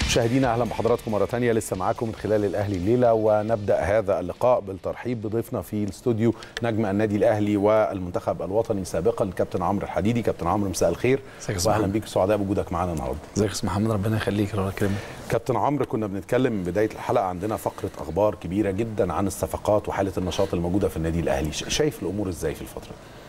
مشاهدينا اهلا بحضراتكم مره ثانيه لسه معاكم من خلال الاهلي الليله ونبدا هذا اللقاء بالترحيب بضيفنا في الاستوديو نجم النادي الاهلي والمنتخب الوطني سابقا الكابتن عمرو الحديدي كابتن عمرو مساء الخير ازيك يا استاذ واهلا محمد؟ بيك سعداء بوجودك معانا النهارده ازيك يا استاذ محمد ربنا يخليك ربنا يكرمك كابتن عمرو كنا بنتكلم من بدايه الحلقه عندنا فقره اخبار كبيره جدا عن الصفقات وحاله النشاط الموجوده في النادي الاهلي ش- شايف الامور ازاي في الفتره دي؟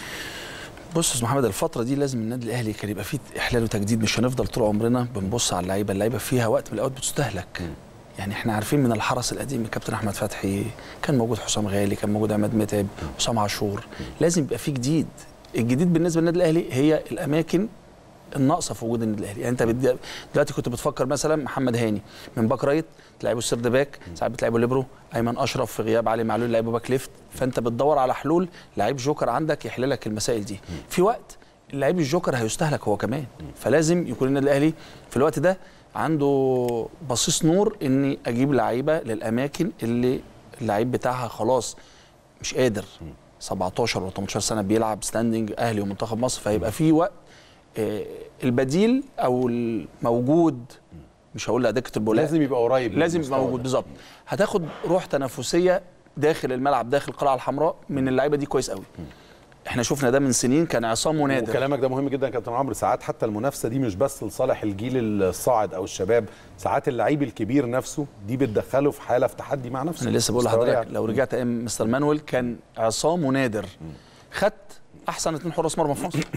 بص يا استاذ محمد الفتره دي لازم النادي الاهلي كان يبقى فيه احلال وتجديد مش هنفضل طول عمرنا بنبص على اللعيبه اللعيبه فيها وقت من الاوقات بتستهلك يعني احنا عارفين من الحرس القديم الكابتن احمد فتحي كان موجود حسام غالي كان موجود عماد متعب حسام عاشور لازم يبقى فيه جديد الجديد بالنسبه للنادي الاهلي هي الاماكن الناقصه في وجود النادي الاهلي يعني انت بد- دلوقتي كنت بتفكر مثلا محمد هاني من باك رايت تلعبه سيرد باك ساعات بتلعبه ليبرو ايمن اشرف في غياب علي معلول لعبه باك ليفت فانت بتدور على حلول لعيب جوكر عندك يحل لك المسائل دي في وقت اللعيب الجوكر هيستهلك هو كمان فلازم يكون النادي الاهلي في الوقت ده عنده بصيص نور اني اجيب لعيبه للاماكن اللي اللعيب بتاعها خلاص مش قادر 17 و 18 سنه بيلعب ستاندنج اهلي ومنتخب مصر فهيبقى في وقت آه، البديل او الموجود مش هقول لدكه البولاق لازم يبقى قريب لازم للمستوى يبقى موجود ده. بالظبط هتاخد روح تنافسيه داخل الملعب داخل القلعه الحمراء من اللعيبه دي كويس قوي احنا شفنا ده من سنين كان عصام ونادر وكلامك ده مهم جدا يا كابتن عمرو ساعات حتى المنافسه دي مش بس لصالح الجيل الصاعد او الشباب ساعات اللعيب الكبير نفسه دي بتدخله في حاله في تحدي مع نفسه انا لسه بقول مستواه لحضرتك يعني. لو رجعت ايام مستر مانويل كان عصام ونادر خدت احسن اثنين حراس مرمى في مصر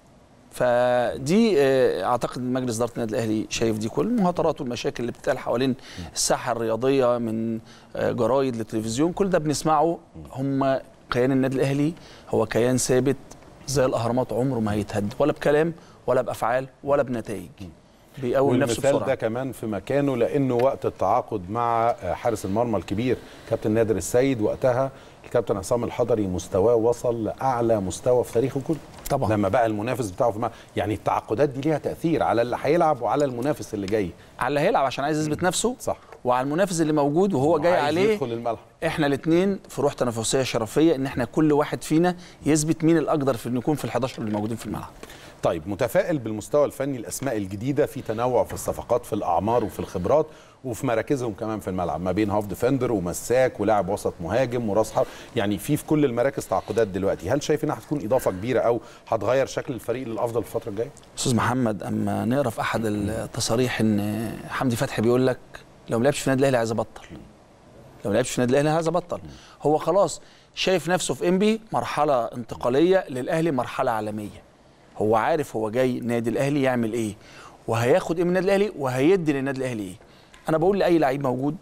فدي آه، اعتقد إن مجلس اداره النادي الاهلي شايف دي كل المهاترات والمشاكل اللي بتتقال حوالين الساحه الرياضيه من آه، جرايد للتلفزيون كل ده بنسمعه هم كيان النادي الاهلي هو كيان ثابت زي الاهرامات عمره ما هيتهد ولا بكلام ولا بافعال ولا بنتائج بيقوم نفسه والمثال بسرعه ده كمان في مكانه لانه وقت التعاقد مع حارس المرمى الكبير كابتن نادر السيد وقتها الكابتن عصام الحضري مستواه وصل لاعلى مستوى في تاريخه كله طبعا. لما بقى المنافس بتاعه في الملعب يعني التعاقدات دي ليها تاثير على اللي هيلعب وعلى المنافس اللي جاي على اللي هيلعب عشان عايز يثبت نفسه صح وعلى المنافس اللي موجود وهو جاي وعايز عليه يدخل الملعب احنا الاثنين في روح تنافسيه شرفيه ان احنا كل واحد فينا يثبت مين الاقدر في انه يكون في ال11 اللي موجودين في الملعب طيب متفائل بالمستوى الفني الاسماء الجديده في تنوع في الصفقات في الاعمار وفي الخبرات وفي مراكزهم كمان في الملعب ما بين هاف ديفندر ومساك ولاعب وسط مهاجم وراس حرب يعني في في كل المراكز تعاقدات دلوقتي هل شايف انها هتكون اضافه كبيره او هتغير شكل الفريق للافضل في الفتره الجايه استاذ محمد اما نقرا في احد التصاريح ان حمدي فتحي بيقول لك لو ما لعبش في النادي الاهلي عايز ابطل لو ما لعبش في النادي الاهلي عايز ابطل هو خلاص شايف نفسه في انبي مرحله انتقاليه للاهلي مرحله عالميه هو عارف هو جاي النادي الاهلي يعمل ايه وهياخد ايه من النادي الاهلي وهيدي للنادي الاهلي ايه انا بقول لاي لعيب موجود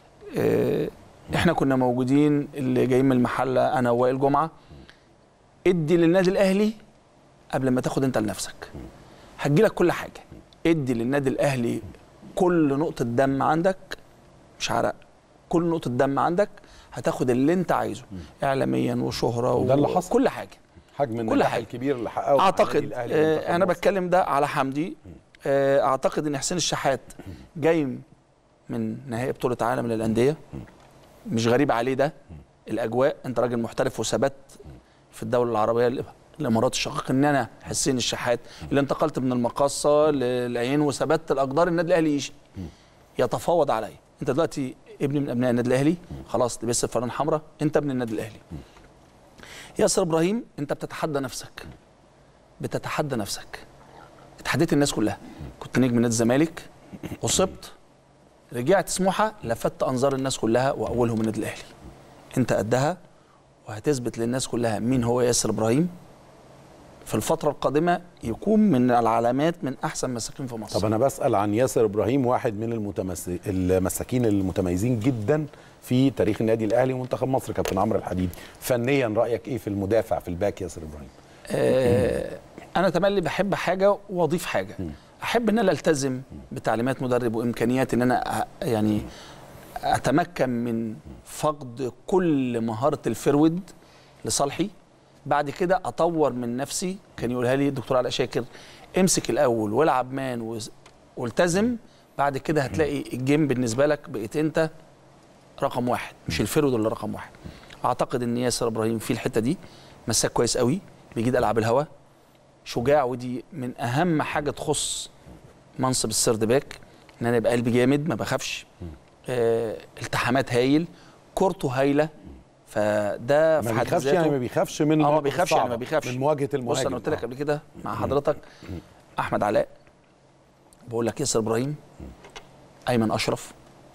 اه احنا كنا موجودين اللي جايين من المحله انا ووائل جمعه ادي للنادي الاهلي قبل ما تاخد انت لنفسك هتجيلك كل حاجه ادي للنادي الاهلي كل نقطه دم عندك مش عرق كل نقطه دم عندك هتاخد اللي انت عايزه اعلاميا وشهره وده اللي حصل. كل حاجه حجم كل النجاح حاجة. الكبير اللي حققه مع النادي اعتقد الأهلي آه ومنتخب انا مصر. بتكلم ده على حمدي آه اعتقد ان حسين الشحات جاي من نهائي بطوله عالم للانديه مش غريب عليه ده الاجواء انت راجل محترف وثبت في الدوله العربيه الإ- الامارات الشقيق ان انا حسين الشحات اللي انتقلت من المقاصه للعين وثبت الاقدار النادي الاهلي يجي يتفاوض عليا انت دلوقتي ابن من ابناء النادي الاهلي خلاص لبست فرن حمراء انت ابن النادي الاهلي ياسر ابراهيم انت بتتحدى نفسك بتتحدى نفسك اتحديت الناس كلها كنت نجم نادي الزمالك اصبت رجعت سموحه لفت انظار الناس كلها واولهم النادي الاهلي انت قدها وهتثبت للناس كلها مين هو ياسر ابراهيم في الفتره القادمه يكون من العلامات من احسن مساكين في مصر طب انا بسال عن ياسر ابراهيم واحد من المتمس... المساكين المتميزين جدا في تاريخ النادي الاهلي ومنتخب مصر كابتن عمرو الحديدي فنيا رايك ايه في المدافع في الباك ياسر ابراهيم آه انا تملي بحب حاجه واضيف حاجه احب ان انا التزم بتعليمات مدرب وامكانيات ان انا أ- يعني اتمكن من فقد كل مهاره الفرود لصالحي بعد كده اطور من نفسي كان يقولها لي الدكتور علاء شاكر امسك الاول والعب مان وز- والتزم بعد كده هتلاقي الجيم بالنسبه لك بقيت انت رقم واحد مش الفرود اللي رقم واحد اعتقد ان ياسر ابراهيم في الحته دي مساك كويس قوي بيجيد العاب الهوا شجاع ودي من اهم حاجه تخص منصب السرد باك ان انا يبقى قلبي جامد ما بخافش آه التحامات هايل كورته هايله فده في ما حد بيخافش ذاته يعني ما بيخافش من اه ما المواقف بيخافش يعني ما الصعبة، بيخافش من مواجهه المهاجم بص انا قلت لك آه. قبل كده مع حضرتك احمد علاء بقول لك ياسر ابراهيم ايمن اشرف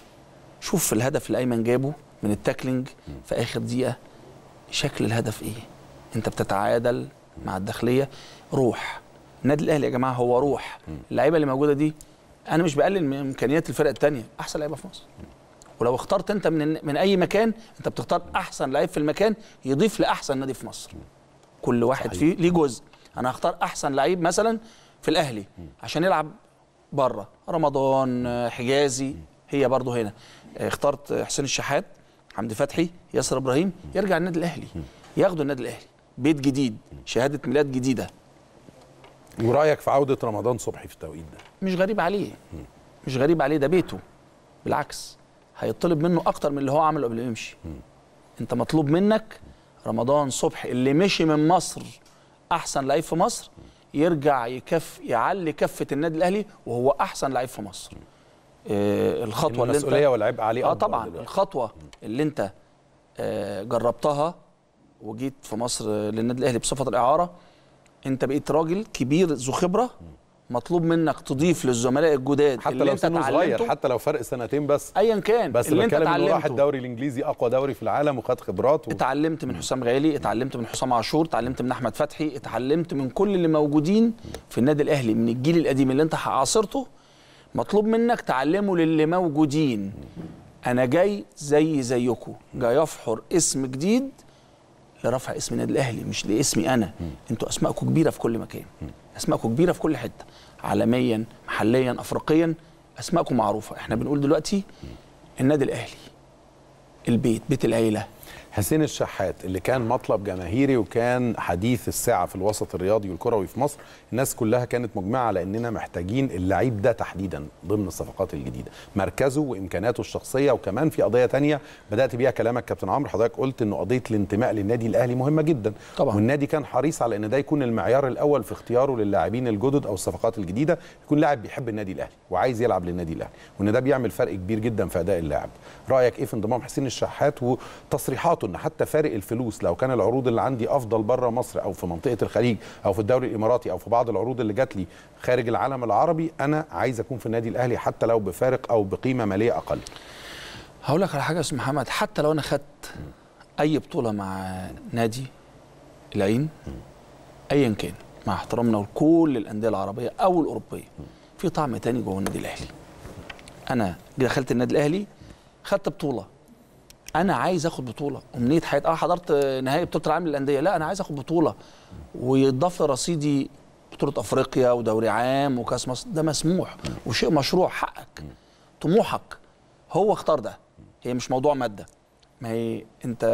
شوف الهدف اللي ايمن جابه من التاكلينج في اخر دقيقه شكل الهدف ايه انت بتتعادل مع الداخليه روح النادي الاهلي يا جماعه هو روح اللعيبه اللي موجوده دي انا مش بقلل من امكانيات الفرق الثانيه احسن لعيبه في مصر ولو اخترت انت من من اي مكان انت بتختار احسن لعيب في المكان يضيف لاحسن نادي في مصر كل واحد صحيح. فيه ليه جزء انا هختار احسن لعيب مثلا في الاهلي عشان يلعب بره رمضان آه، حجازي هي برضه هنا آه، اخترت حسين الشحات حمدي فتحي ياسر ابراهيم يرجع النادي الاهلي ياخدوا النادي الاهلي بيت جديد شهاده ميلاد جديده ورايك في عوده رمضان صبحي في التوقيت ده مش غريب عليه مش غريب عليه ده بيته بالعكس هيطلب منه اكتر من اللي هو عمله قبل ما يمشي انت مطلوب منك رمضان صبحي اللي مشي من مصر احسن لعيب في مصر يرجع يكف يعلي كفه النادي الاهلي وهو احسن لعيب في مصر آه الخطوه اللي انت المسؤوليه والعبء عليه اه أكبر طبعا دلوقتي. الخطوه اللي انت آه جربتها وجيت في مصر آه، للنادي الاهلي بصفه الاعاره انت بقيت راجل كبير ذو خبره مطلوب منك تضيف للزملاء الجداد حتى اللي لو انت سنه صغير اتعلمته حتى لو فرق سنتين بس ايا كان بس اللي انت بتكلم انه راح اتعلمته الدوري الانجليزي اقوى دوري في العالم وخد خبرات و... اتعلمت من حسام غالي اتعلمت من حسام عاشور اتعلمت من احمد فتحي اتعلمت من كل اللي موجودين في النادي الاهلي من الجيل القديم اللي انت عاصرته مطلوب منك تعلمه للي موجودين انا جاي زي زيكم جاي افحر اسم جديد لرفع اسم النادي الاهلي مش لاسمي انا انتوا اسماءكم كبيره في كل مكان اسماءكم كبيره في كل حته عالميا محليا افريقيا اسماءكم معروفه احنا بنقول دلوقتي النادي الاهلي البيت بيت العيله حسين الشحات اللي كان مطلب جماهيري وكان حديث الساعه في الوسط الرياضي والكروي في مصر الناس كلها كانت مجمعه على اننا محتاجين اللعيب ده تحديدا ضمن الصفقات الجديده مركزه وامكاناته الشخصيه وكمان في قضيه تانية بدات بيها كلامك كابتن عمرو حضرتك قلت انه قضيه الانتماء للنادي الاهلي مهمه جدا طبعاً. والنادي كان حريص على ان ده يكون المعيار الاول في اختياره للاعبين الجدد او الصفقات الجديده يكون لاعب بيحب النادي الاهلي وعايز يلعب للنادي الاهلي وان ده بيعمل فرق كبير جدا في اداء اللاعب رايك ايه في انضمام حسين الشحات وتصريحاته ان حتى فارق الفلوس لو كان العروض اللي عندي افضل بره مصر او في منطقه الخليج او في الدوري الاماراتي او في بعض العروض اللي جات لي خارج العالم العربي انا عايز اكون في النادي الاهلي حتى لو بفارق او بقيمه ماليه اقل هقول لك على حاجه يا استاذ محمد حتى لو انا خدت اي بطوله مع نادي العين ايا كان مع احترامنا لكل الانديه العربيه او الاوروبيه في طعم تاني جوه النادي الاهلي انا دخلت النادي الاهلي خدت بطوله انا عايز اخد بطوله امنيه حياتي اه حضرت نهائي بطوله العالم للانديه لا انا عايز اخد بطوله ويضاف لرصيدي بطوله افريقيا ودوري عام وكاس مصر ده مسموح وشيء مشروع حقك طموحك هو اختار ده هي مش موضوع ماده ما هي انت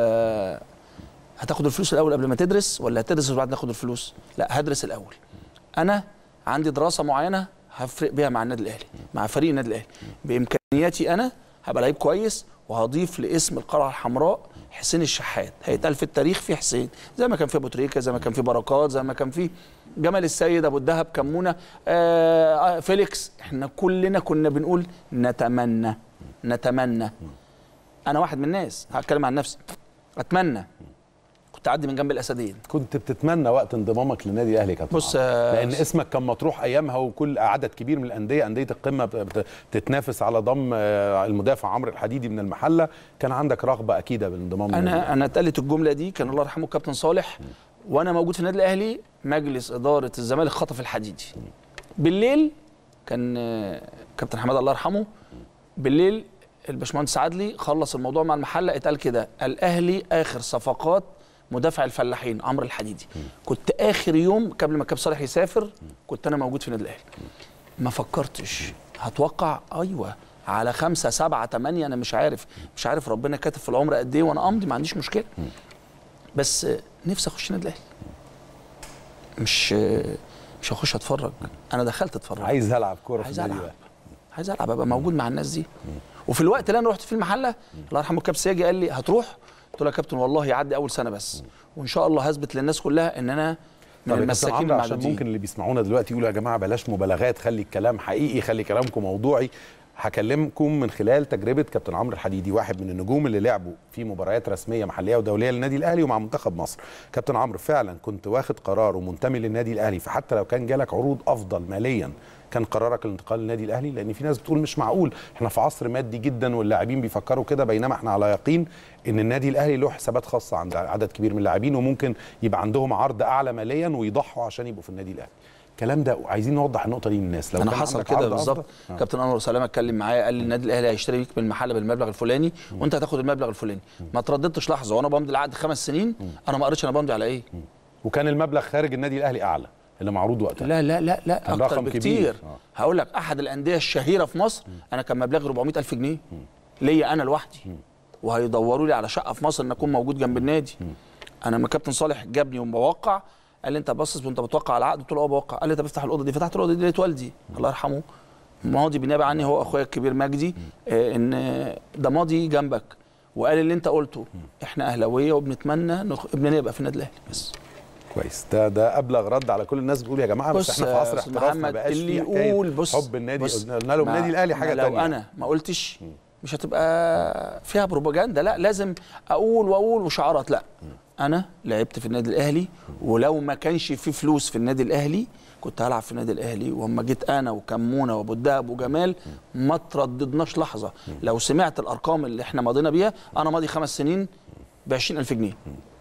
هتاخد الفلوس الاول قبل ما تدرس ولا هتدرس وبعد تاخد الفلوس لا هدرس الاول انا عندي دراسه معينه هفرق بيها مع النادي الاهلي مع فريق النادي الاهلي بامكانياتي انا هبقى لعيب كويس وهضيف لاسم القلعه الحمراء حسين الشحات هيتقال في التاريخ في حسين زي ما كان في ابو تريكه زي ما كان في بركات زي ما كان في جمال السيد ابو الدهب كمونه آه آه، فيليكس احنا كلنا كنا بنقول نتمنى نتمنى انا واحد من الناس هتكلم عن نفسي اتمنى كنت اعدي من جنب الاسدين كنت بتتمنى وقت انضمامك للنادي الاهلي يا كابتن بص، عمرو. آه، لان اسمك كان مطروح ايامها وكل عدد كبير من الانديه انديه القمه بت- بت- بتتنافس على ضم آه، المدافع عمرو الحديدي من المحله كان عندك رغبه اكيده بالانضمام للنادي انا انا اتقالت الجمله دي كان الله يرحمه الكابتن صالح وانا موجود في النادي الاهلي مجلس اداره الزمالك خطف الحديدي بالليل كان آه، كابتن حماد الله يرحمه بالليل الباشمهندس عدلي خلص الموضوع مع المحله اتقال كده الاهلي اخر صفقات مدافع الفلاحين عمرو الحديدي كنت اخر يوم قبل ما كابتن صالح يسافر كنت انا موجود في النادي الاهلي ما فكرتش هتوقع ايوه على خمسة سبعة تمانية أنا مش عارف مش عارف ربنا كاتب في العمر قد إيه وأنا أمضي ما عنديش مشكلة بس آه، نفسي أخش النادي الأهلي مش آه، مش هخش أتفرج أنا دخلت أتفرج عايز العب كوره في عايز النادي ألعب الأهلي. عايز ألعب أبقى موجود مع الناس دي وفي الوقت اللي أنا رحت فيه المحلة الله يرحمه الكابتن سياجي قال لي هتروح قلت له يا كابتن والله يعدي أول سنة بس وإن شاء الله هثبت للناس كلها إن أنا من طب يا كابتن المساكين عمرو عشان المعدودين ممكن اللي بيسمعونا دلوقتي يقولوا يا جماعه بلاش مبالغات خلي الكلام حقيقي خلي كلامكم موضوعي هكلمكم من خلال تجربه كابتن عمرو الحديدي واحد من النجوم اللي لعبوا في مباريات رسميه محليه ودوليه للنادي الاهلي ومع منتخب مصر كابتن عمرو فعلا كنت واخد قرار ومنتمي للنادي الاهلي فحتى لو كان جالك عروض افضل ماليا كان قرارك الانتقال للنادي الاهلي لان في ناس بتقول مش معقول احنا في عصر مادي جدا واللاعبين بيفكروا كده بينما احنا على يقين ان النادي الاهلي له حسابات خاصه عند عدد كبير من اللاعبين وممكن يبقى عندهم عرض اعلى ماليا ويضحوا عشان يبقوا في النادي الاهلي الكلام ده عايزين نوضح النقطه دي للناس لو انا كان حصل عندك كده عرض بالظبط أفضل- آه. كابتن انور سلامه اتكلم معايا قال لي النادي الاهلي هيشتري بيك من المحل بالمبلغ الفلاني وانت هتاخد المبلغ الفلاني ما ترددتش لحظه وانا بمضي العقد خمس سنين انا ما قريتش انا بمضي على ايه وكان المبلغ خارج النادي الاهلي اعلى اللي معروض وقتها لا لا لا لا كان اكتر رقم بكتير كبير. آه. هقول لك احد الانديه الشهيره في مصر انا كان مبلغي 400 الف جنيه ليا انا لوحدي وهيدوروا لي على شقه في مصر ان اكون موجود جنب النادي انا لما كابتن صالح جابني وبوقع قال لي انت باصص وانت بتوقع على العقد قلت له اه بوقع قال لي طب افتح الاوضه دي فتحت الاوضه دي لقيت والدي الله يرحمه ماضي بالنيابه عني هو اخويا الكبير مجدي آه ان ده ماضي جنبك وقال اللي انت قلته احنا اهلاويه وبنتمنى نخ... ابننا يبقى في النادي الاهلي بس كويس ده ده ابلغ رد على كل الناس بتقول يا جماعه بس بص احنا في يا عصر أستاذ احتراف ما محمد بقاش اللي فيه حكاية يقول بص حب النادي بص قلنا له ما- النادي الاهلي حاجه ما تانية لو انا ما قلتش مش هتبقى فيها بروباجندا لا لازم اقول واقول وشعارات لا انا لعبت في النادي الاهلي ولو ما كانش في فلوس في النادي الاهلي كنت هلعب في النادي الاهلي واما جيت انا وكمونه وابو الدهب وجمال ما ترددناش لحظه لو سمعت الارقام اللي احنا ماضينا بيها انا ماضي خمس سنين ب 20000 جنيه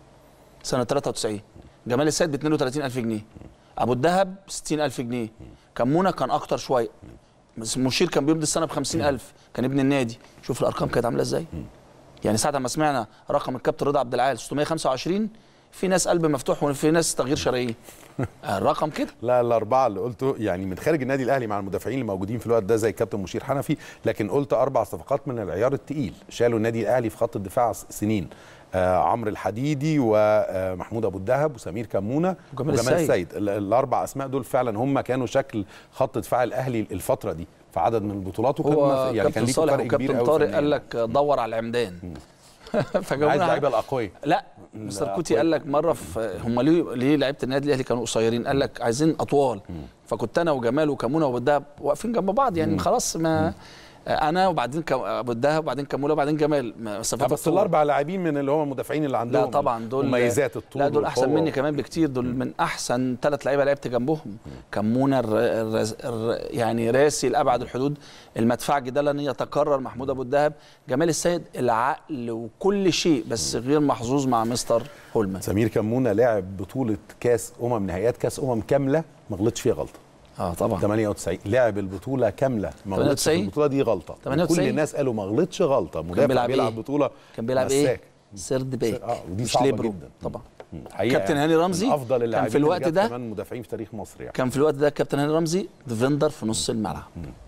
سنه 93 جمال السيد ب 32000 جنيه ابو الدهب 60000 جنيه كمونه كان اكتر شويه بس مشير كان بيمضي السنه ب 50000 كان ابن النادي شوف الارقام كانت عامله ازاي يعني ساعه ما سمعنا رقم الكابتن رضا عبد العال 625 في ناس قلب مفتوح وفي ناس تغيير شرايين الرقم كده لا الاربعه اللي قلته يعني من خارج النادي الاهلي مع المدافعين اللي موجودين في الوقت ده زي الكابتن مشير حنفي لكن قلت اربع صفقات من العيار التقيل شالوا النادي الاهلي في خط الدفاع س- سنين آه عمرو الحديدي ومحمود ابو الدهب وسمير كمونه وجمال وجمال السيد. السيد ال- الاربع اسماء دول فعلا هم كانوا شكل خط دفاع الاهلي الفتره دي في عدد من البطولات وكان هو يعني كان كابتن ليكوا صالح فرق كبير وكابتن قوي طارق فنياً. قال لك دور على العمدان عايز فجابونا اللعيبه الاقوياء لا مستر كوتي قال لك مره في هم ليه ليه لعيبه النادي الاهلي كانوا قصيرين قال لك عايزين اطوال فكنت انا وجمال وكمونه وابو الدهب واقفين جنب بعض يعني خلاص ما انا وبعدين كم- ابو الدهب وبعدين كمونه وبعدين جمال آه، مسافات بس الطول. الاربع لاعبين من اللي هم المدافعين اللي عندهم لا طبعا دول مميزات الطول لا دول احسن والقوة. مني كمان بكتير دول من احسن ثلاث لعيبه لعبت جنبهم كمونه الر... الر... الر... يعني راسي لابعد الحدود المدفعجي ده لن يتكرر محمود ابو الدهب جمال السيد العقل وكل شيء بس غير محظوظ مع مستر هولمان سمير كمونه لاعب بطوله كاس امم نهائيات كاس امم كامله ما غلطش فيها غلطه اه طبعا 98 لعب البطوله كامله ما غلطش في 98 البطوله دي غلطه 98 كل الناس قالوا ما غلطش غلطه مدافع بيلعب بيلعب إيه؟ بطوله كان بيلعب ايه مساك. سرد باك اه ودي مش صعبه ليبرو جدا طبعا حقيقة كابتن يعني هاني رمزي من افضل كان اللاعبين في الوقت اللي جت ده كمان مدافعين في تاريخ مصر يعني كان في الوقت ده كابتن هاني رمزي ديفندر في نص الملعب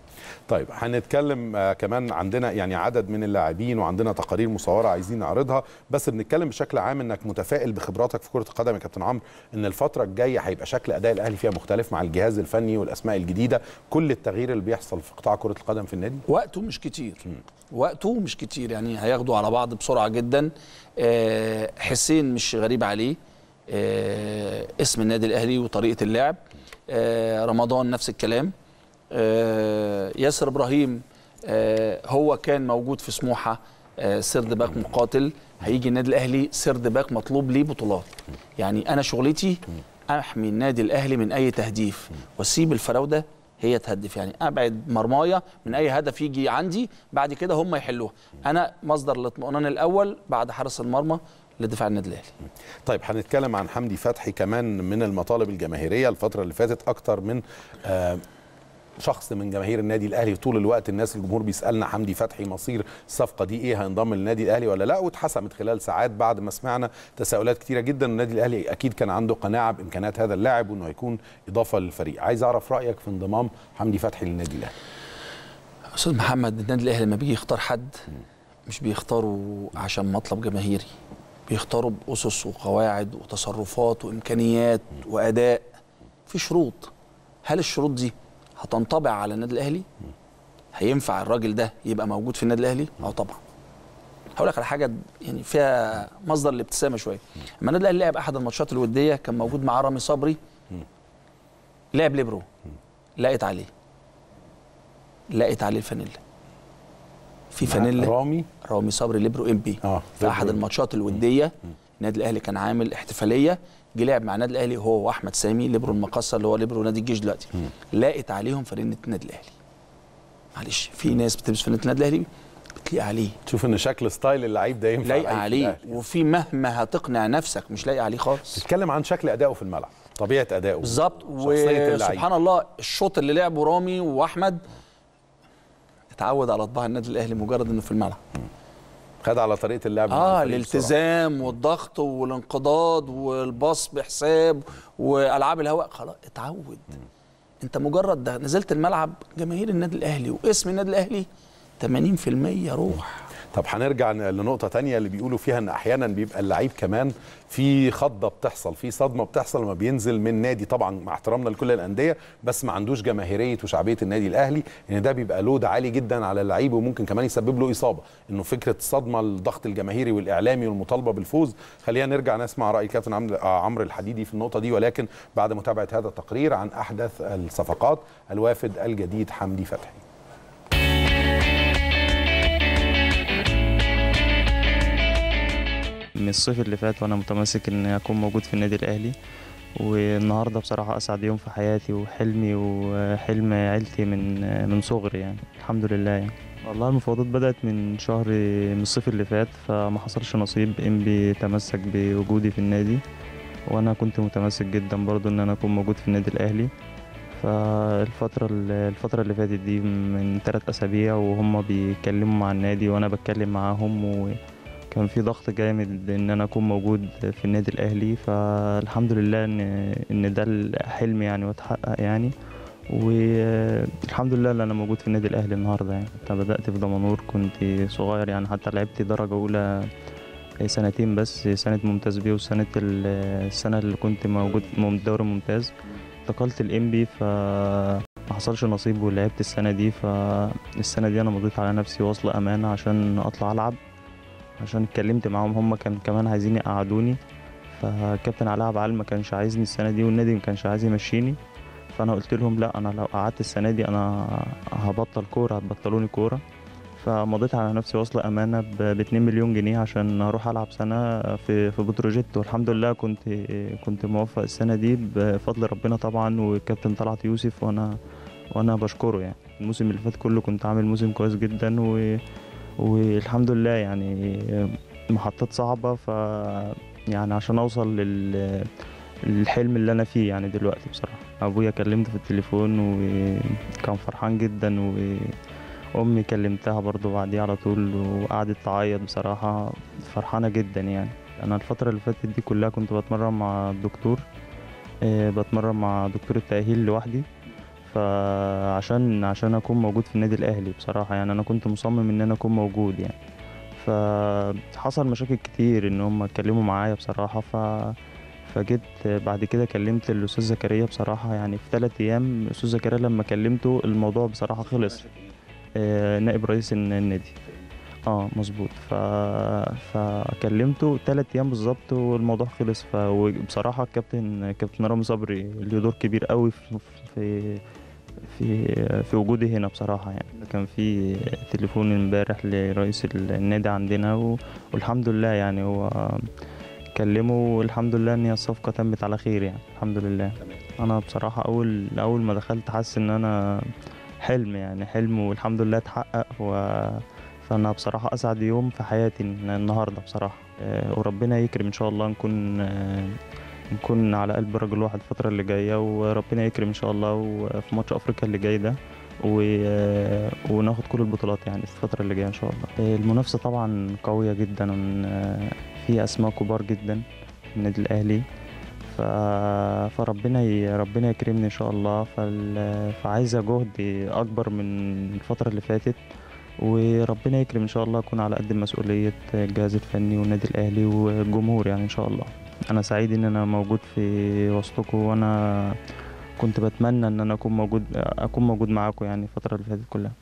طيب هنتكلم آه كمان عندنا يعني عدد من اللاعبين وعندنا تقارير مصوره عايزين نعرضها بس بنتكلم بشكل عام انك متفائل بخبراتك في كره القدم يا كابتن عمرو ان الفتره الجايه هيبقى شكل اداء الاهلي فيها مختلف مع الجهاز الفني والاسماء الجديده كل التغيير اللي بيحصل في قطاع كره القدم في النادي وقته مش كتير وقته مش كتير يعني هياخدوا على بعض بسرعه جدا آه، حسين مش غريب عليه آه، اسم النادي الاهلي وطريقه اللعب آه، رمضان نفس الكلام آه، ياسر ابراهيم آه، هو كان موجود في سموحه آه، سرد باك مقاتل هيجي النادي الاهلي سرد باك مطلوب ليه بطولات يعني انا شغلتي احمي النادي الاهلي من اي تهديف واسيب الفراوده هي تهدف يعني ابعد مرمايه من اي هدف يجي عندي بعد كده هم يحلوها انا مصدر الاطمئنان الاول بعد حارس المرمى لدفاع النادي الاهلي طيب هنتكلم عن حمدي فتحي كمان من المطالب الجماهيريه الفتره اللي فاتت اكتر من آه شخص من جماهير النادي الاهلي طول الوقت الناس الجمهور بيسالنا حمدي فتحي مصير الصفقه دي ايه هينضم للنادي الاهلي ولا لا واتحسمت خلال ساعات بعد ما سمعنا تساؤلات كتيره جدا النادي الاهلي اكيد كان عنده قناعه بامكانيات هذا اللاعب وانه هيكون اضافه للفريق عايز اعرف رايك في انضمام حمدي فتحي للنادي الاهلي استاذ محمد النادي الاهلي لما بيجي يختار حد مش بيختاره عشان مطلب جماهيري بيختاروا باسس وقواعد وتصرفات وامكانيات واداء في شروط هل الشروط دي هتنطبق على النادي الاهلي هينفع الراجل ده يبقى موجود في النادي الاهلي اه طبعا هقول لك على حاجه يعني فيها مصدر الابتسامه شويه اما النادي الاهلي لعب احد الماتشات الوديه كان موجود معاه رامي صبري لعب ليبرو لقيت عليه لقيت عليه الفانيلا في فانيلا رامي رامي صبري ليبرو ام بي آه، في احد ليبرو. الماتشات الوديه النادي الاهلي كان عامل احتفاليه جه لعب مع النادي الاهلي هو واحمد سامي ليبرو المقصه اللي هو ليبرو نادي الجيش دلوقتي لاقت عليهم فرنه النادي الاهلي معلش في ناس بتلبس فرنه النادي الاهلي بتليق عليه تشوف ان شكل ستايل اللعيب ده ينفع لايقه لعيب في عليه الأهلي. وفي مهما هتقنع نفسك مش لايقه عليه خالص تتكلم عن شكل ادائه في الملعب طبيعه ادائه بالظبط شخصيه اللعيب وسبحان الله الشوط اللي لعبه رامي واحمد اتعود على طباع النادي الاهلي مجرد انه في الملعب خد على طريقه اللعب مع اه الفريق بسرعة. الالتزام والضغط والانقضاض والباص بحساب والعاب الهواء خلاص اتعود انت مجرد ده نزلت الملعب جماهير النادي الاهلي واسم النادي الاهلي 80% روح طب هنرجع لنقطة تانية اللي بيقولوا فيها ان احيانا بيبقى اللعيب كمان في خضة بتحصل في صدمة بتحصل لما بينزل من نادي طبعا مع احترامنا لكل الأندية بس ما عندوش جماهيرية وشعبية النادي الأهلي ان ده بيبقى لود عالي جدا على اللعيب وممكن كمان يسبب له إصابة انه فكرة الصدمة الضغط الجماهيري والإعلامي والمطالبة بالفوز خلينا نرجع نسمع رأي كابتن عمرو آه، عمرو الحديدي في النقطة دي ولكن بعد متابعة هذا التقرير عن أحدث الصفقات الوافد الجديد حمدي فتحي من الصيف اللي فات وانا متمسك ان اكون موجود في النادي الاهلي والنهارده بصراحه اسعد يوم في حياتي وحلمي وحلم عيلتي من من صغري يعني الحمد لله يعني والله المفاوضات بدات من شهر من الصيف اللي فات فما حصلش نصيب انبي تمسك بوجودي في النادي وانا كنت متمسك جدا برضو ان انا اكون موجود في النادي الاهلي فالفترة الفترة اللي فاتت دي من ثلاث أسابيع وهم بيتكلموا مع النادي وأنا بتكلم معاهم و... كان في ضغط جامد ان انا اكون موجود في النادي الاهلي فالحمد لله ان ان ده الحلم يعني واتحقق يعني والحمد لله ان انا موجود في النادي الاهلي النهارده يعني كنت بدات في دمنهور كنت صغير يعني حتى لعبت درجه اولى سنتين بس سنه ممتاز بيه وسنه ال- السنه اللي كنت موجود مم- دوري ممتاز انتقلت الانبي ف ما حصلش نصيب ولعبت السنه دي فالسنه دي انا مضيت على نفسي وصل امانه عشان اطلع العب عشان اتكلمت معاهم هم كان كمان عايزين يقعدوني فكابتن علاء عبد العال ما كانش عايزني السنه دي والنادي ما كانش عايز يمشيني فانا قلت لهم لا انا لو قعدت السنه دي انا هبطل كوره هتبطلوني كوره فمضيت على نفسي وصل امانه ب 2 مليون جنيه عشان اروح العب سنه في في بتروجيت والحمد لله كنت كنت موفق السنه دي بفضل ربنا طبعا والكابتن طلعت يوسف وانا وانا بشكره يعني الموسم اللي فات كله كنت عامل موسم كويس جدا و والحمد لله يعني محطات صعبة ف يعني عشان أوصل لل الحلم اللي أنا فيه يعني دلوقتي بصراحة أبويا كلمته في التليفون وكان فرحان جدا وأمي كلمتها برضو بعديه على طول وقعدت تعيط بصراحة فرحانة جدا يعني أنا الفترة اللي فاتت دي كلها كنت بتمرن مع الدكتور آه، بتمرن مع دكتور التأهيل لوحدي فعشان عشان اكون موجود في النادي الاهلي بصراحه يعني انا كنت مصمم ان انا اكون موجود يعني فحصل مشاكل كتير ان هم اتكلموا معايا بصراحه ف فجيت بعد كده كلمت الاستاذ زكريا بصراحه يعني في ثلاث ايام الاستاذ زكريا لما كلمته الموضوع بصراحه خلص آه، نائب رئيس الن- النادي اه مظبوط ف... فكلمته ثلاث ايام بالظبط والموضوع خلص ف... وبصراحه الكابتن كابتن رامي صبري له دور كبير قوي في في في في وجودي هنا بصراحه يعني كان في تليفون امبارح لرئيس النادي عندنا و... والحمد لله يعني هو كلمه والحمد لله ان هي الصفقه تمت على خير يعني الحمد لله انا بصراحه اول اول ما دخلت حاسس ان انا حلم يعني حلم والحمد لله اتحقق و فانا بصراحه اسعد يوم في حياتي إن- النهارده بصراحه آه، وربنا يكرم ان شاء الله نكون آه، نكون على قلب رجل واحد الفتره اللي جايه وربنا يكرم ان شاء الله وفي ماتش افريقيا اللي جاي ده و... آه، وناخد كل البطولات يعني في الفتره اللي جايه ان شاء الله آه، المنافسه طبعا قويه جدا آه، في اسماء كبار جدا في النادي الاهلي ف... فربنا ي... ربنا يكرمني ان شاء الله فال... فعايزه جهد اكبر من الفتره اللي فاتت وربنا يكرم ان شاء الله اكون على قد مسؤوليه الجهاز الفني والنادي الاهلي والجمهور يعني ان شاء الله انا سعيد ان انا موجود في وسطكم وانا كنت بتمنى ان انا اكون موجود اكون موجود معاكم يعني الفتره اللي فاتت كلها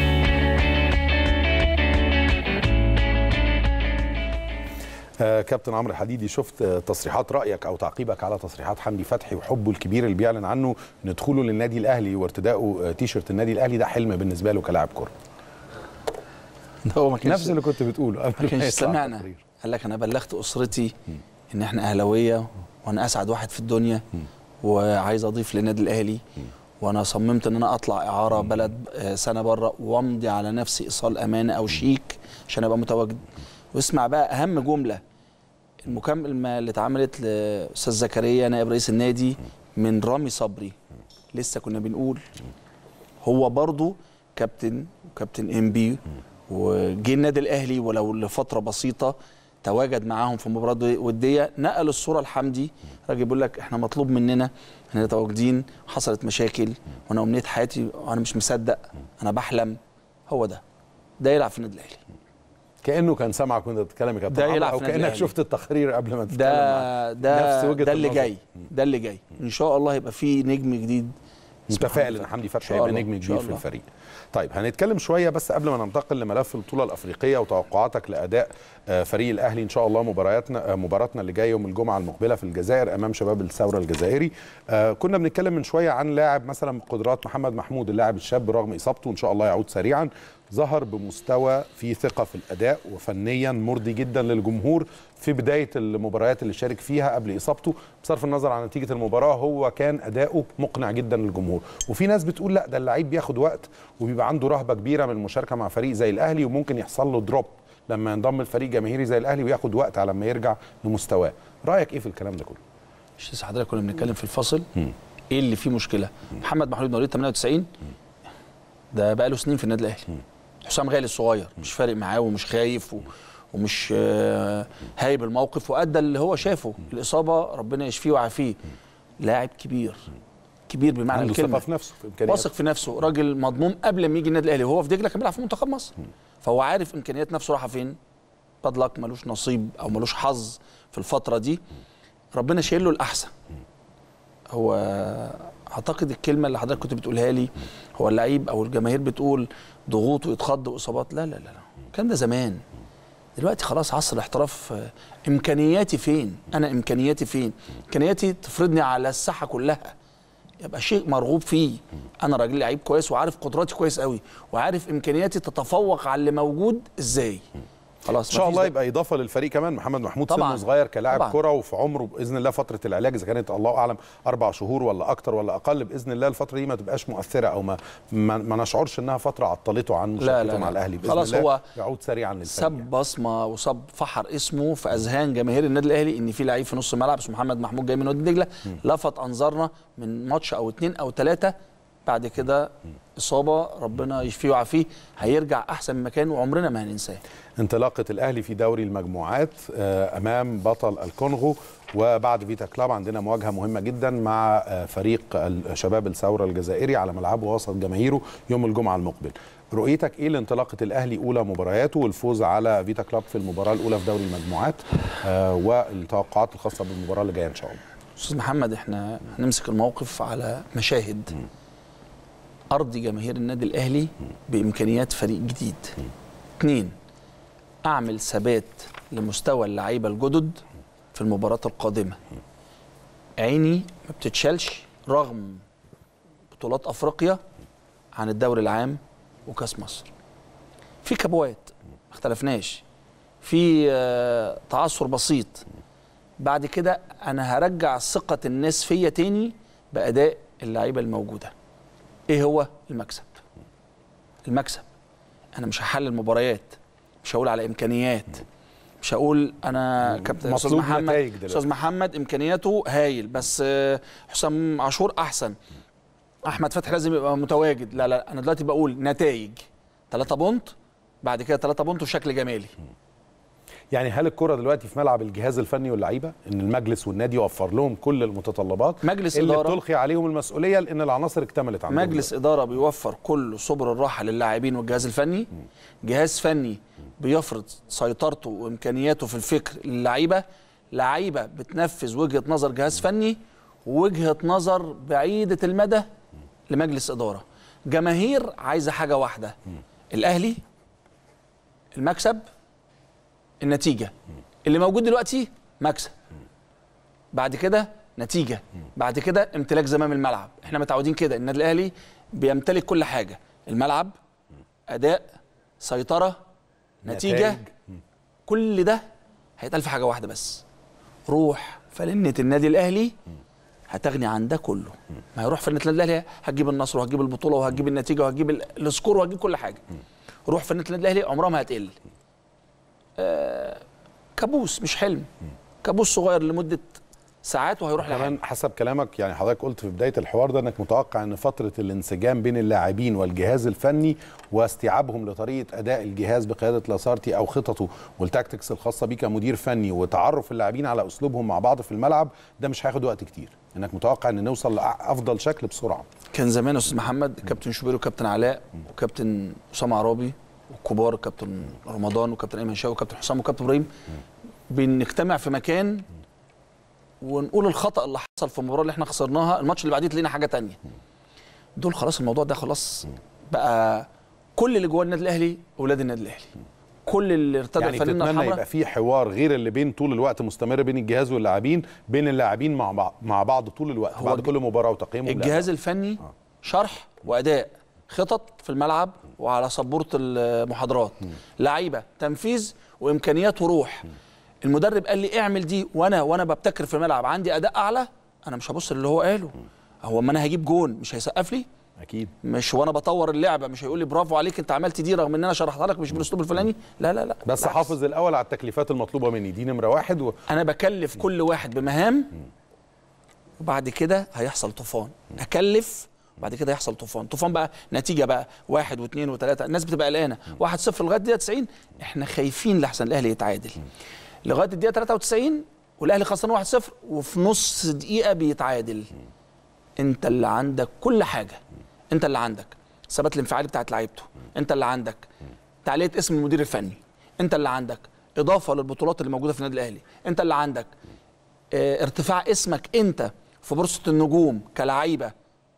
آه، كابتن عمرو الحديدي شفت آه، تصريحات رايك او تعقيبك على تصريحات حمدي فتحي وحبه الكبير اللي بيعلن عنه ان دخوله للنادي الاهلي وارتدائه آه، تيشرت النادي الاهلي ده حلم بالنسبه له كلاعب كره ده هو ما كانش نفس اللي كنت بتقوله قبل ما كانش يطلع سمعنا التقرير. قال لك انا بلغت اسرتي ان احنا اهلاويه وانا اسعد واحد في الدنيا وعايز اضيف للنادي الاهلي وانا صممت ان انا اطلع اعاره بلد آه، سنه بره وامضي على نفسي ايصال امانه او شيك عشان ابقى متواجد واسمع بقى اهم جمله المكالمه اللي اتعملت لاستاذ زكريا نائب رئيس النادي من رامي صبري لسه كنا بنقول هو برضه كابتن وكابتن انبي وجه النادي الاهلي ولو لفتره بسيطه تواجد معاهم في مباراه وديه نقل الصوره لحمدي راجل بيقول لك احنا مطلوب مننا احنا متواجدين حصلت مشاكل وانا امنيه حياتي وانا مش مصدق انا بحلم هو ده ده يلعب في النادي الاهلي كانه كان سامعك وانت بتتكلم يا كابتن ده عمرو، يلعب او في النادي كانك الأهلي. شفت التقرير قبل ما تتكلم ده معاه. نفس ده وجهة ده اللي النظر. جاي ده اللي جاي ان شاء الله يبقى في نجم جديد اسمه متفائل حمدي ان حمدي فتحي شاء هيبقى الله، نجم إن كبير شاء في الله. الفريق. طيب هنتكلم شويه بس قبل ما ننتقل لملف البطوله الافريقيه وتوقعاتك لاداء آه، فريق الاهلي ان شاء الله مبارياتنا آه، مباراتنا اللي جايه يوم الجمعه المقبله في الجزائر امام شباب الثوره الجزائري. آه، كنا بنتكلم من شويه عن لاعب مثلا بقدرات محمد محمود اللاعب الشاب رغم اصابته ان شاء الله يعود سريعا ظهر بمستوى فيه ثقه في الاداء وفنيا مرضي جدا للجمهور في بدايه المباريات اللي شارك فيها قبل اصابته بصرف النظر عن نتيجه المباراه هو كان اداؤه مقنع جدا للجمهور وفي ناس بتقول لا ده اللعيب بياخد وقت وبيبقى عنده رهبه كبيره من المشاركه مع فريق زي الاهلي وممكن يحصل له دروب لما ينضم لفريق جماهيري زي الاهلي وياخد وقت على ما يرجع لمستواه رايك ايه في الكلام ده كله مش لسه حضرتك كنا بنتكلم في الفصل ايه اللي فيه مشكله محمد محمود مواليد 98 ده بقى له سنين في النادي الاهلي حسام غالي الصغير مش فارق معاه ومش خايف و... ومش آه، هايب الموقف وادى اللي هو شافه الاصابه ربنا يشفيه ويعافيه لاعب كبير كبير بمعنى عنده الكلمه ثقه في نفسه في امكانياته واثق في نفسه راجل مضموم قبل ما يجي النادي الاهلي وهو في دجله كان بيلعب في منتخب مصر فهو عارف امكانيات نفسه رايحه فين باد لك ملوش نصيب او ملوش حظ في الفتره دي ربنا شايل له الاحسن هو اعتقد الكلمه اللي حضرتك كنت بتقولها لي هو اللعيب او الجماهير بتقول ضغوط ويتخض واصابات لا لا لا لا الكلام ده زمان دلوقتي خلاص عصر الاحتراف آه، امكانياتي فين انا امكانياتي فين امكانياتي تفرضني على الساحه كلها يبقى شيء مرغوب فيه انا راجل لعيب كويس وعارف قدراتي كويس قوي وعارف امكانياتي تتفوق على اللي موجود ازاي خلاص ان شاء مفيش الله ده. يبقى اضافه للفريق كمان محمد محمود طبعاً. سنه صغير كلاعب طبعاً. كره وفي عمره باذن الله فتره العلاج اذا كانت الله اعلم اربع شهور ولا اكتر ولا اقل باذن الله الفتره دي ما تبقاش مؤثره او ما ما, ما نشعرش انها فتره عطلته عن لا، مشاركته لا. مع الاهلي باذن خلاص الله هو يعود سريعا للفريق ساب بصمه وساب فحر اسمه في اذهان جماهير النادي الاهلي ان في لعيب في نص الملعب اسمه محمد محمود جاي من وادي دجله لفت انظارنا من ماتش او اتنين او ثلاثه بعد كده اصابه ربنا يشفيه ويعافيه هيرجع احسن من مكانه وعمرنا ما هننساه انطلاقه الاهلي في دوري المجموعات آه، امام بطل الكونغو وبعد فيتا كلاب عندنا مواجهه مهمه جدا مع آه، فريق شباب الثوره الجزائري على ملعبه وسط جماهيره يوم الجمعه المقبل رؤيتك ايه لانطلاقه الاهلي اولى مبارياته والفوز على فيتا كلاب في المباراه الاولى في دوري المجموعات آه، والتوقعات الخاصه بالمباراه اللي جايه ان شاء الله استاذ محمد احنا هنمسك الموقف على مشاهد ارضي جماهير النادي الاهلي بامكانيات فريق جديد اثنين اعمل ثبات لمستوى اللعيبه الجدد في المباراه القادمه عيني ما بتتشالش رغم بطولات افريقيا عن الدوري العام وكاس مصر في كبوات ما اختلفناش في آه، تعثر بسيط بعد كده انا هرجع ثقه الناس فيا تاني باداء اللعيبه الموجوده ايه هو المكسب المكسب انا مش هحلل مباريات مش هقول على امكانيات مش هقول انا كابتن استاذ مطلوب محمد نتائج دلوقتي. استاذ محمد امكانياته هايل بس آه، حسام عاشور احسن احمد فتحي لازم يبقى متواجد لا لا انا دلوقتي بقول نتائج 3 بونت بعد كده 3 بونت وشكل جمالي يعني هل الكره دلوقتي في ملعب الجهاز الفني واللعيبه ان المجلس والنادي يوفر لهم كل المتطلبات مجلس اللي إدارة. بتلقي عليهم المسؤوليه لان العناصر اكتملت عندهم مجلس اداره بيوفر كل سبل الراحه للاعبين والجهاز الفني جهاز فني بيفرض سيطرته وامكانياته في الفكر للعيبه لعيبه بتنفذ وجهه نظر جهاز فني ووجهه نظر بعيده المدى لمجلس اداره جماهير عايزه حاجه واحده الاهلي المكسب النتيجه اللي موجود دلوقتي مكسب بعد كده نتيجه بعد كده امتلاك زمام الملعب احنا متعودين كده النادي الاهلي بيمتلك كل حاجه الملعب اداء سيطره نتيجه نتائج. كل ده هيتقال في حاجه واحده بس روح فلنة النادي الاهلي هتغني عن ده كله ما هيروح فلنة النادي الاهلي هتجيب النصر وهتجيب البطوله وهتجيب النتيجه وهتجيب ال- السكور وهتجيب كل حاجه روح فلنة النادي الاهلي عمرها ما هتقل آه كابوس مش حلم كابوس صغير لمده ساعات وهيروح لحاجه كمان حسب كلامك يعني حضرتك قلت في بدايه الحوار ده انك متوقع ان فتره الانسجام بين اللاعبين والجهاز الفني واستيعابهم لطريقه اداء الجهاز بقياده لاسارتي او خططه والتاكتكس الخاصه بيه كمدير فني وتعرف اللاعبين على اسلوبهم مع بعض في الملعب ده مش هياخد وقت كتير انك متوقع ان نوصل لافضل شكل بسرعه كان زمان يا استاذ محمد كابتن شوبير وكابتن علاء وكابتن اسامه عرابي والكبار كابتن رمضان وكابتن ايمن شاوي وكابتن حسام وكابتن ابراهيم بنجتمع في مكان ونقول الخطا اللي حصل في المباراه اللي احنا خسرناها الماتش اللي بعديه تلاقينا حاجه تانية دول خلاص الموضوع ده خلاص بقى كل اللي جوه النادي الاهلي اولاد النادي الاهلي كل اللي ارتدى يعني الفانلة تتمنى الحمراء يبقى في حوار غير اللي بين طول الوقت مستمر بين الجهاز واللاعبين بين اللاعبين مع بعض مع بعض طول الوقت هو بعد الج- كل مباراه وتقييمهم الجهاز الفني شرح واداء خطط في الملعب وعلى سبوره المحاضرات لعيبه تنفيذ وامكانيات وروح المدرب قال لي اعمل دي وانا وانا ببتكر في الملعب عندي اداء اعلى انا مش هبص اللي هو قاله هو اما انا هجيب جون مش هيسقف لي اكيد مش وانا بطور اللعبه مش هيقول لي برافو عليك انت عملت دي رغم ان انا شرحتها لك مش بالاسلوب الفلاني لا لا لا بس بالعكس. حافظ الاول على التكليفات المطلوبه مني دي نمره واحد و... انا بكلف كل واحد بمهام وبعد كده هيحصل طوفان اكلف وبعد كده يحصل طوفان طوفان بقى نتيجه بقى واحد واثنين وثلاثه الناس بتبقى قلقانه واحد صفر لغايه الدقيقه 90 احنا خايفين لحسن الاهلي يتعادل لغايه الدقيقه 93 والاهلي خسران 1-0 وفي نص دقيقه بيتعادل انت اللي عندك كل حاجه انت اللي عندك الثبات الانفعالي بتاعت لعيبته انت اللي عندك تعليق اسم المدير الفني انت اللي عندك اضافه للبطولات اللي موجوده في النادي الاهلي انت اللي عندك اه ارتفاع اسمك انت في بورصه النجوم كلعيبه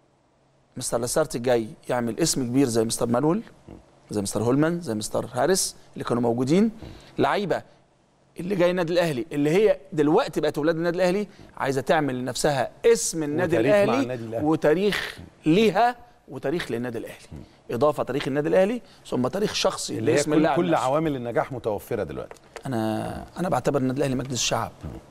مستر لاسارتي جاي يعمل اسم كبير زي مستر مانويل زي مستر هولمان زي مستر هاريس اللي كانوا موجودين لعيبه اللي جاي النادي الاهلي اللي هي دلوقتي بقت اولاد النادي الاهلي عايزه تعمل لنفسها اسم النادي وتاريخ مع الاهلي النادي الأهلي. وتاريخ ليها وتاريخ للنادي الاهلي اضافه تاريخ النادي الاهلي ثم تاريخ شخصي اللي هي لاسم كل, اللاعب كل نفسه. عوامل النجاح متوفره دلوقتي انا انا بعتبر النادي الاهلي مجلس شعب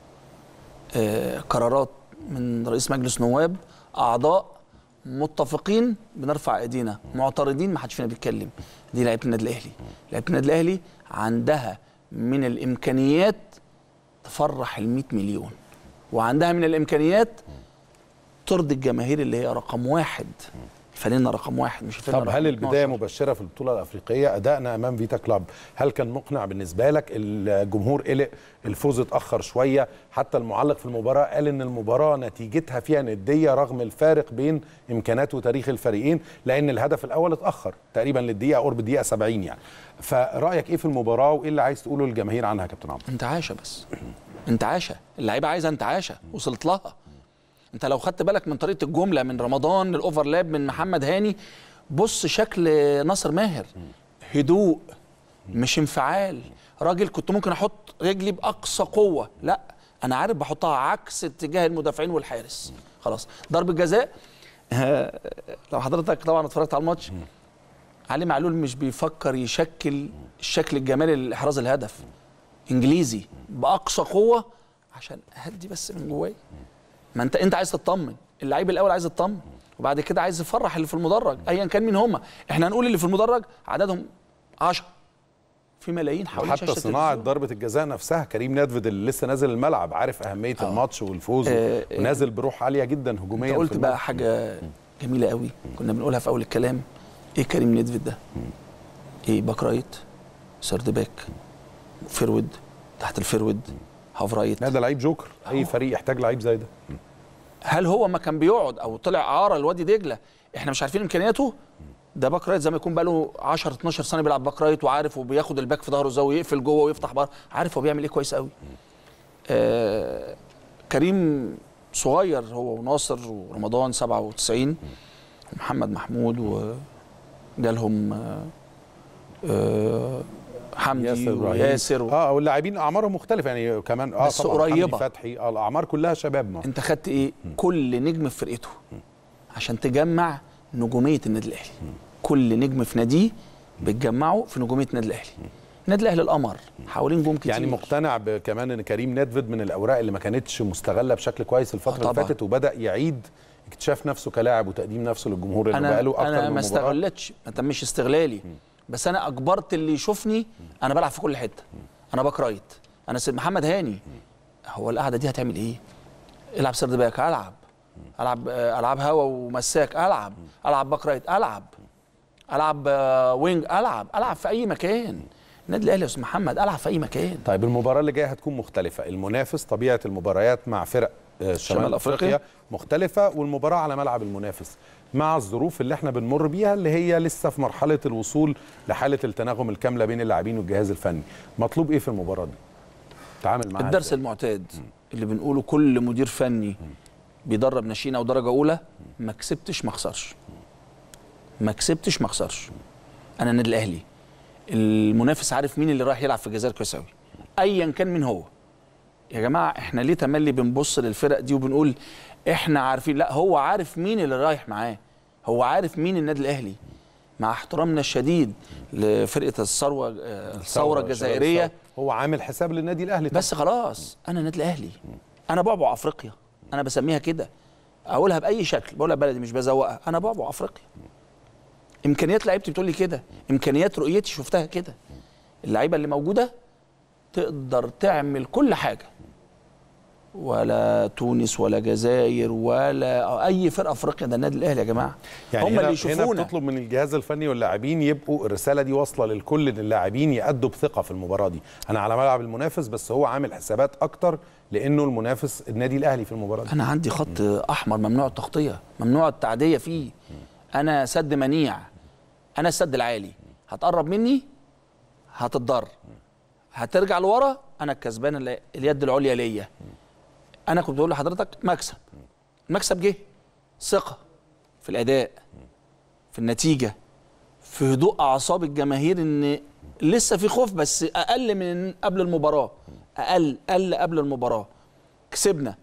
آه قرارات من رئيس مجلس نواب اعضاء متفقين بنرفع ايدينا معترضين ما حدش فينا بيتكلم دي لعيبه النادي الاهلي لعيبه النادي الاهلي عندها من الامكانيات تفرح ال 100 مليون وعندها من الامكانيات ترضي الجماهير اللي هي رقم واحد الفانلة رقم واحد مش الفانلة طب رقم هل 12. البدايه مبشره في البطوله الافريقيه ادائنا امام فيتا كلاب هل كان مقنع بالنسبه لك الجمهور قلق الفوز اتاخر شويه حتى المعلق في المباراه قال ان المباراه نتيجتها فيها نديه رغم الفارق بين امكانات وتاريخ الفريقين لان الهدف الاول اتاخر تقريبا للدقيقه قرب الدقيقه 70 يعني فرايك ايه في المباراه وايه اللي عايز تقوله للجماهير عنها يا كابتن عمرو انتعاشه بس انتعاشه اللعيبه عايزه انتعاشه وصلت لها انت لو خدت بالك من طريقه الجمله من رمضان للاوفرلاب من محمد هاني بص شكل ناصر ماهر هدوء مش انفعال راجل كنت ممكن احط رجلي باقصى قوه لا انا عارف بحطها عكس اتجاه المدافعين والحارس خلاص ضربه جزاء آه، لو حضرتك طبعا اتفرجت على الماتش علي معلول مش بيفكر يشكل الشكل الجمالي لاحراز الهدف انجليزي باقصى قوه عشان اهدي بس من جوايا ما انت انت عايز تطمن اللعيب الاول عايز يطمن وبعد كده عايز يفرح اللي في المدرج ايا كان مين هم احنا هنقول اللي في المدرج عددهم 10 في ملايين حوالين وحتى شاشة صناعه التلفزيون. ضربه الجزاء نفسها كريم نادفيد اللي لسه نازل الملعب عارف اهميه آه. الماتش والفوز آه، آه. ونازل بروح عاليه جدا هجوميا انت في قلت بقى الملعب. حاجه جميله قوي كنا بنقولها في اول الكلام ايه كريم نيدفيد ده ايه باك رايت سيرد باك فيرود تحت الفيرود هاف رايت لا ده لعيب جوكر اي أهو. فريق يحتاج لعيب زي ده هل هو ما كان بيقعد او طلع اعاره لوادي دجله احنا مش عارفين امكانياته ده باك رايت زي ما يكون بقى له 10 12 سنه بيلعب باك رايت وعارف وبياخد الباك في ظهره ازاي ويقفل جوه ويفتح بره عارف هو بيعمل ايه كويس قوي آه كريم صغير هو وناصر ورمضان 97 ومحمد محمود وجالهم آه آه حمدي ياسر إبراهيم. وياسر و... اه واللاعبين اعمارهم مختلفه يعني كمان اه بس طبعا قريبة. حمدي فتحي اه الاعمار كلها شباب ما انت خدت ايه كل نجم في فرقته عشان تجمع نجوميه النادي الاهلي كل نجم في ناديه بتجمعه في نجوميه النادي الاهلي النادي الاهلي القمر حوالين جم كتير يعني مقتنع ب- كمان ان كريم نيدفيد من الاوراق اللي ما كانتش مستغله بشكل كويس الفتره اللي طبعاً. فاتت وبدا يعيد اكتشاف نفسه كلاعب وتقديم نفسه للجمهور اللي انا بقاله اكتر انا من ما مباراه استغلتش ما تمش استغلالي بس انا اجبرت اللي يشوفني انا بلعب في كل حته انا باك رايت انا سيد محمد هاني هو القعده دي هتعمل ايه العب سرد باك العب العب آه، العاب هوا ومساك العب العب باك رايت العب العب آه، وينج العب العب في اي مكان النادي الاهلي يا استاذ محمد العب في اي مكان طيب المباراه اللي جايه هتكون مختلفه المنافس طبيعه المباريات مع فرق آه، شمال شمال افريقيا أفريقيا. مختلفه والمباراه على ملعب المنافس مع الظروف اللي احنا بنمر بيها اللي هي لسه في مرحله الوصول لحاله التناغم الكامله بين اللاعبين والجهاز الفني مطلوب ايه في المباراه دي تعامل معاها الدرس إزاي؟ المعتاد اللي بنقوله كل مدير فني بيدرب ناشئين او درجه اولى ما كسبتش ما خسرش ما كسبتش ما خسرش انا النادي الاهلي المنافس عارف مين اللي رايح يلعب في الجزائر كويس قوي ايا كان مين هو يا جماعه احنا ليه تملي بنبص للفرق دي وبنقول احنا عارفين لا هو عارف مين اللي رايح معاه هو عارف مين النادي الاهلي مع احترامنا الشديد لفرقه الثروه آه، الثوره الجزائريه هو عامل حساب للنادي الاهلي طبعاً. بس خلاص انا النادي الاهلي انا بعبع افريقيا انا بسميها كده اقولها باي شكل بقولها بلدي مش بزوقها انا بعبع افريقيا امكانيات لعيبتي بتقول لي كده امكانيات رؤيتي شفتها كده اللعيبه اللي موجوده تقدر تعمل كل حاجه ولا تونس ولا جزائر ولا اي فرقه افريقيا ده النادي الاهلي يا جماعه يعني هم هنا اللي هنا يشوفونا بتطلب من الجهاز الفني واللاعبين يبقوا الرساله دي واصله للكل ان اللاعبين يأدوا بثقه في المباراه دي انا على ملعب المنافس بس هو عامل حسابات اكتر لانه المنافس النادي الاهلي في المباراه دي انا عندي خط احمر ممنوع التغطيه ممنوع التعديه فيه انا سد منيع انا السد العالي هتقرب مني هتتضر هترجع لورا انا الكسبان اللي- اليد العليا ليا انا كنت بقول لحضرتك مكسب المكسب جه ثقه في الاداء في النتيجه في هدوء اعصاب الجماهير ان لسه في خوف بس اقل من قبل المباراه اقل قل قبل المباراه كسبنا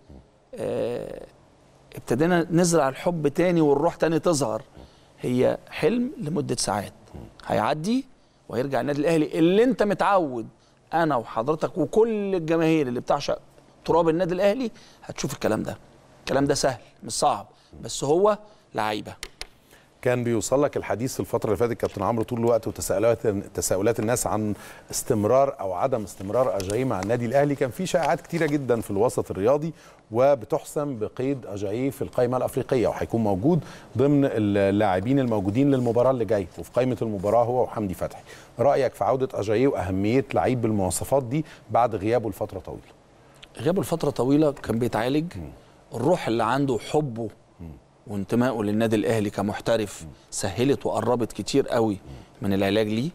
آه، ابتدينا نزرع الحب تاني والروح تاني تظهر هي حلم لمدة ساعات هيعدي وهيرجع النادي الأهلي اللي أنت متعود أنا وحضرتك وكل الجماهير اللي بتعشق تراب النادي الأهلي هتشوف الكلام ده الكلام ده سهل مش صعب بس هو لعيبة كان بيوصل لك الحديث الفتره اللي فاتت كابتن عمرو طول الوقت وتساؤلات تساؤلات الناس عن استمرار او عدم استمرار اجاييه مع النادي الاهلي كان في شائعات كتيره جدا في الوسط الرياضي وبتحسم بقيد اجاييه في القائمه الافريقيه وهيكون موجود ضمن اللاعبين الموجودين للمباراه اللي جايه وفي قائمه المباراه هو وحمدي فتحي رايك في عوده اجاييه واهميه لعيب بالمواصفات دي بعد غيابه لفتره طويله غيابه لفترة طويلة كان بيتعالج الروح اللي عنده وحبه وانتمائه للنادي الأهلي كمحترف سهلت وقربت كتير قوي من العلاج ليه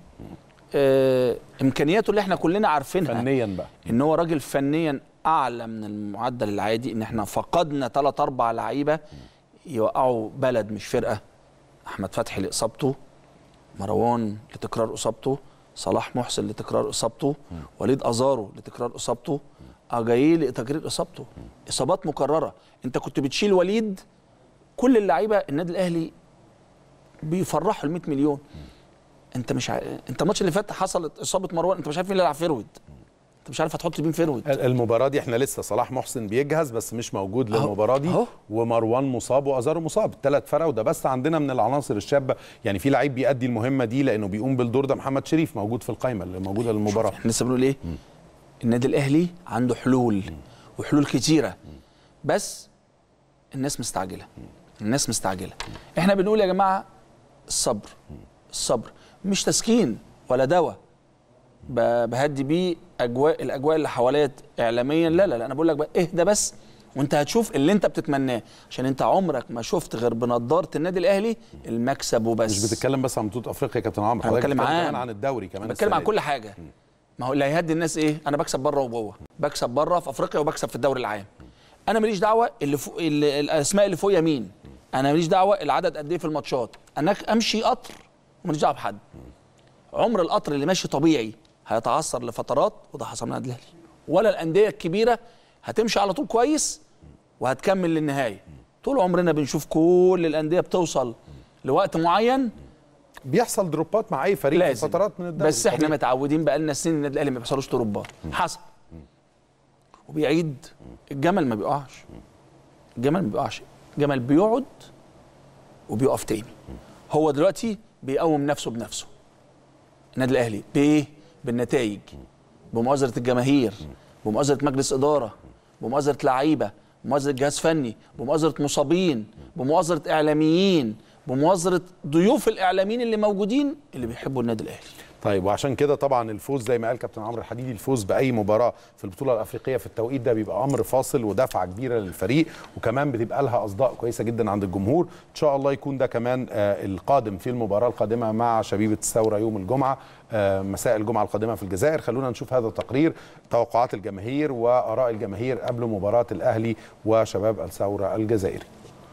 آه إمكانياته اللي احنا كلنا عارفينها فنيا بقى ان هو راجل فنيا اعلى من المعدل العادي ان احنا فقدنا ثلاث اربع لعيبه يوقعوا بلد مش فرقه احمد فتحي لاصابته مروان لتكرار اصابته صلاح محسن لتكرار اصابته وليد ازارو لتكرار اصابته اجاييه لتكرار اصابته اصابات مكرره انت كنت بتشيل وليد كل اللعيبه النادي الاهلي بيفرحوا ال 100 مليون انت مش ع... انت الماتش اللي فات حصلت اصابه مروان انت مش عارف مين اللي يلعب فيرود انت مش عارف هتحط مين فيرود المباراة دي احنا لسه صلاح محسن بيجهز بس مش موجود أهو، للمباراة دي أهو. ومروان مصاب وازارو مصاب الثلاث فرق وده بس عندنا من العناصر الشابة يعني في لعيب بيأدي المهمة دي لأنه بيقوم بالدور ده محمد شريف موجود في القائمة اللي موجودة للمباراة احنا لسه بنقول ايه النادي الاهلي عنده حلول وحلول كتيره بس الناس مستعجله الناس مستعجله احنا بنقول يا جماعه الصبر الصبر مش تسكين ولا دواء ب- بهدي بيه اجواء الاجواء اللي حواليا اعلاميا لا لا لا انا بقول لك بقى اهدى بس وانت هتشوف اللي انت بتتمناه عشان انت عمرك ما شفت غير بنضاره النادي الاهلي المكسب وبس مش بتتكلم بس عن بطولة أفريقيا يا كابتن عمرو أنا حضرتك بتكلم بتتكلم عام. كمان عن الدوري كمان بتكلم عن السنة كل حاجه ما هو اللي هيهدي الناس ايه انا بكسب بره وجوه بكسب بره في افريقيا وبكسب في الدوري العام انا ماليش دعوه اللي فوق اللي الاسماء اللي فوقيا مين انا ماليش دعوه العدد قد ايه في الماتشات انا امشي قطر وماليش دعوه بحد عمر القطر اللي ماشي طبيعي هيتعثر لفترات وده حصل مع النادي الاهلي ولا الانديه الكبيره هتمشي على طول كويس وهتكمل للنهايه طول عمرنا بنشوف كل الانديه بتوصل لوقت معين بيحصل دروبات مع اي فريق لازم في فترات من الدوري بس احنا طبيعي. متعودين بقالنا سنين النادي الاهلي ما بيحصلوش تربات حصل وبيعيد الجمل ما بيقعش الجمل ما بيقعش الجمل بيقعد وبيقف تاني هو دلوقتي بيقوم نفسه بنفسه النادي الاهلي بايه بالنتائج بمؤازره الجماهير بمؤازره مجلس اداره بمؤازره لعيبه بمؤازره جهاز فني بمؤازره مصابين بمؤازره اعلاميين بمؤازره ضيوف الاعلاميين اللي موجودين اللي بيحبوا النادي الاهلي طيب وعشان كده طبعا الفوز زي ما قال كابتن عمرو الحديدي الفوز باي مباراه في البطوله الافريقيه في التوقيت ده بيبقى امر فاصل ودفعه كبيره للفريق وكمان بتبقى لها اصداء كويسه جدا عند الجمهور ان شاء الله يكون ده كمان آه القادم في المباراه القادمه مع شبيبه الثوره يوم الجمعه آه مساء الجمعه القادمه في الجزائر خلونا نشوف هذا التقرير توقعات الجماهير واراء الجماهير قبل مباراه الاهلي وشباب الثوره الجزائري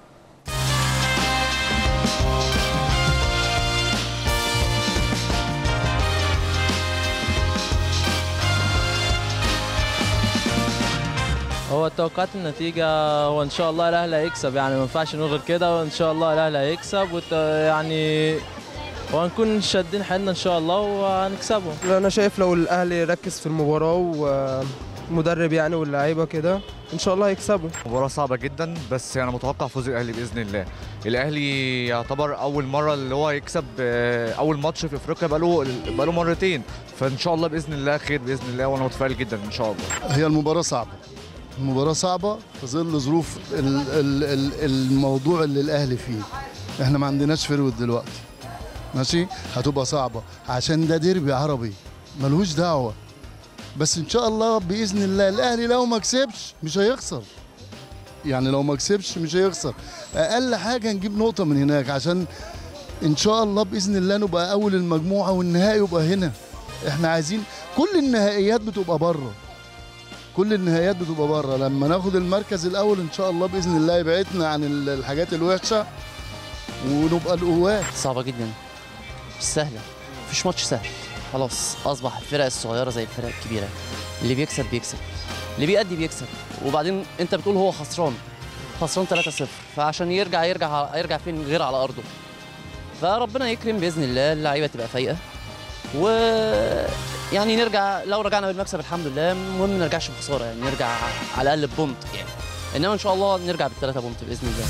هو توقعات النتيجة هو إن شاء الله الأهلي هيكسب يعني ما ينفعش نقول غير كده وإن شاء الله الأهلي هيكسب وت... يعني وهنكون شادين حيلنا إن شاء الله وهنكسبه انا شايف لو الاهلي ركز في المباراه ومدرب يعني واللعيبه كده ان شاء الله هيكسبوا مباراة صعبة جدا بس أنا متوقع فوز الأهلي بإذن الله. الأهلي يعتبر أول مرة اللي هو يكسب آه، أول ماتش في أفريقيا بقاله بقاله مرتين فإن شاء الله بإذن الله خير بإذن الله وأنا متفائل جدا إن شاء الله. هي المباراة صعبة المباراة صعبة في ظل ظروف ال- ال- ال- الموضوع اللي الأهلي فيه احنا ما عندناش فروت دلوقتي ماشي هتبقى صعبة عشان ده ديربي عربي ملهوش دعوة بس ان شاء الله بإذن الله الأهلي لو ما كسبش مش هيخسر يعني لو ما كسبش مش هيخسر أقل حاجة نجيب نقطة من هناك عشان ان شاء الله بإذن الله نبقى أول المجموعة والنهائي يبقى هنا احنا عايزين كل النهائيات بتبقى بره كل النهائيات بتبقى بره لما ناخد المركز الاول ان شاء الله باذن الله يبعدنا عن ال- الحاجات الوحشه ونبقى القوات صعبة جدا مش سهلة مفيش ماتش سهل خلاص أصبح الفرق الصغيرة زي الفرق الكبيرة اللي بيكسب بيكسب اللي بيأدي بيكسب وبعدين أنت بتقول هو خسران خسران 3-0 فعشان يرجع يرجع يرجع فين غير على أرضه فربنا يكرم بإذن الله اللعيبة تبقى فايقة و يعني نرجع لو رجعنا بالمكسب الحمد لله المهم ما نرجعش بخسارة يعني نرجع على الأقل ببونت يعني إنما إن شاء الله نرجع بالثلاثة بونت بإذن الله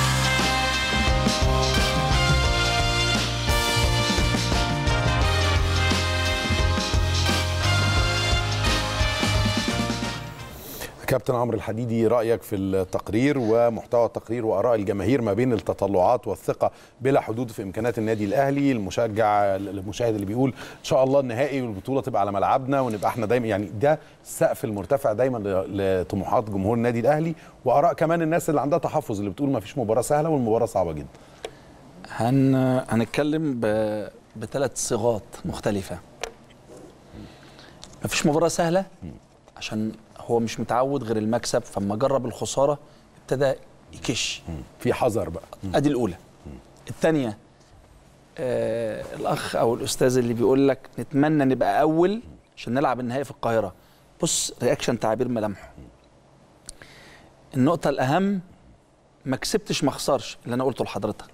كابتن عمرو الحديدي رايك في التقرير ومحتوى التقرير واراء الجماهير ما بين التطلعات والثقه بلا حدود في امكانات النادي الاهلي المشجع المشاهد اللي بيقول ان شاء الله النهائي والبطوله تبقى على ملعبنا ونبقى احنا دايما يعني ده السقف المرتفع دايما ل- لطموحات جمهور النادي الاهلي واراء كمان الناس اللي عندها تحفظ اللي بتقول ما فيش مباراه سهله والمباراه صعبه جدا هن... هنتكلم ب... بثلاث صيغات مختلفة مفيش مباراة سهلة عشان هو مش متعود غير المكسب فلما جرب الخسارة ابتدى يكش في حذر بقى ادي الاولى الثانيه آه الاخ او الاستاذ اللي بيقول لك نتمنى نبقى اول عشان نلعب النهائي في القاهره بص رياكشن تعبير ملامحه النقطه الاهم ما كسبتش ما خسرش اللي انا قلته لحضرتك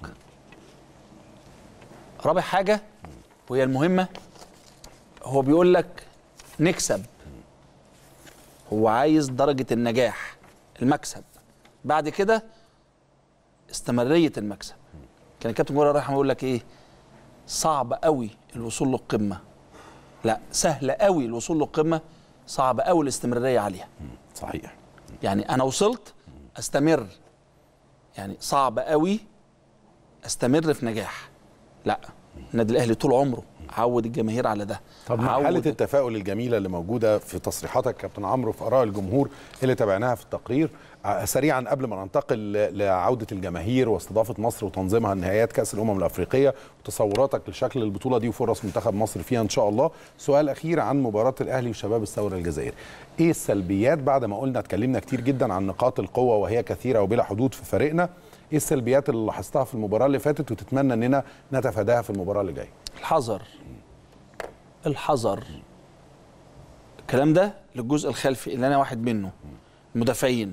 رابع حاجه وهي المهمه هو بيقول لك نكسب هو عايز درجه النجاح المكسب بعد كده استمراريه المكسب كان الكابتن جوهر رحمه يقول لك ايه صعب قوي الوصول للقمه لا سهل قوي الوصول للقمه صعب قوي الاستمراريه عليها صحيح يعني انا وصلت استمر يعني صعب قوي استمر في نجاح لا النادي الاهلي طول عمره عود الجماهير على ده طب مع عود- حاله التفاؤل الجميله اللي موجوده في تصريحاتك كابتن عمرو في اراء الجمهور اللي تابعناها في التقرير ع- سريعا قبل ما ننتقل ل- لعوده الجماهير واستضافه مصر وتنظيمها نهائيات كاس الامم الافريقيه وتصوراتك لشكل البطوله دي وفرص منتخب مصر فيها ان شاء الله سؤال اخير عن مباراه الاهلي وشباب الثوره الجزائري ايه السلبيات بعد ما قلنا اتكلمنا كتير جدا عن نقاط القوه وهي كثيره وبلا حدود في فريقنا ايه السلبيات اللي لاحظتها في المباراه اللي فاتت وتتمنى اننا نتفاداها في المباراه اللي جايه الحذر الحذر الكلام ده للجزء الخلفي اللي انا واحد منه المدافعين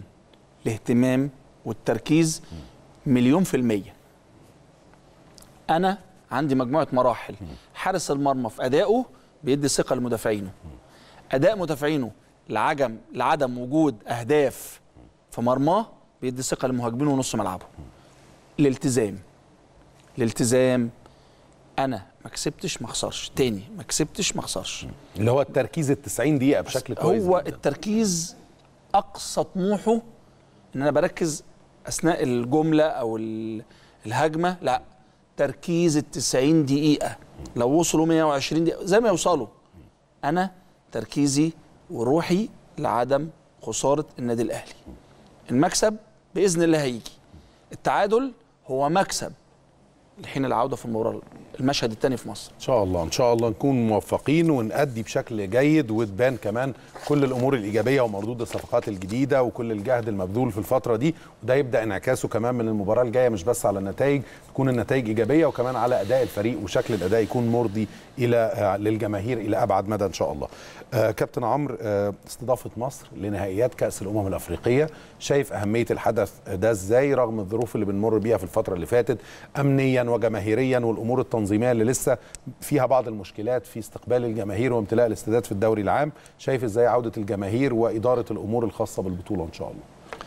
الاهتمام والتركيز مليون في المية انا عندي مجموعه مراحل حارس المرمى في ادائه بيدي ثقه لمدافعينه اداء مدافعينه لعجم لعدم وجود اهداف في مرماه بيدي ثقه لمهاجمينه ونص ملعبه الالتزام الالتزام انا ما كسبتش ما اخسرش تاني ما كسبتش ما اخسرش اللي هو التركيز ال 90 دقيقه بشكل كويس هو جداً. التركيز اقصى طموحه ان انا بركز اثناء الجمله او ال- الهجمه لا تركيز ال 90 دقيقه لو وصلوا 120 دقيقه زي ما يوصلوا انا تركيزي وروحي لعدم خساره النادي الاهلي المكسب باذن الله هيجي التعادل هو مكسب لحين العوده في المباراه المشهد الثاني في مصر ان شاء الله ان شاء الله نكون موفقين ونأدي بشكل جيد وتبان كمان كل الامور الايجابيه ومردود الصفقات الجديده وكل الجهد المبذول في الفتره دي وده يبدا انعكاسه كمان من المباراه الجايه مش بس على النتائج تكون النتائج ايجابيه وكمان على اداء الفريق وشكل الاداء يكون مرضي الى آه، للجماهير الى ابعد مدى ان شاء الله. آه كابتن عمرو آه استضافه مصر لنهائيات كاس الامم الافريقيه شايف اهميه الحدث ده ازاي رغم الظروف اللي بنمر بيها في الفتره اللي فاتت امنيا وجماهيريا والامور التنظيميه اللي لسه فيها بعض المشكلات في استقبال الجماهير وامتلاء الاستادات في الدوري العام شايف ازاي عوده الجماهير واداره الامور الخاصه بالبطوله ان شاء الله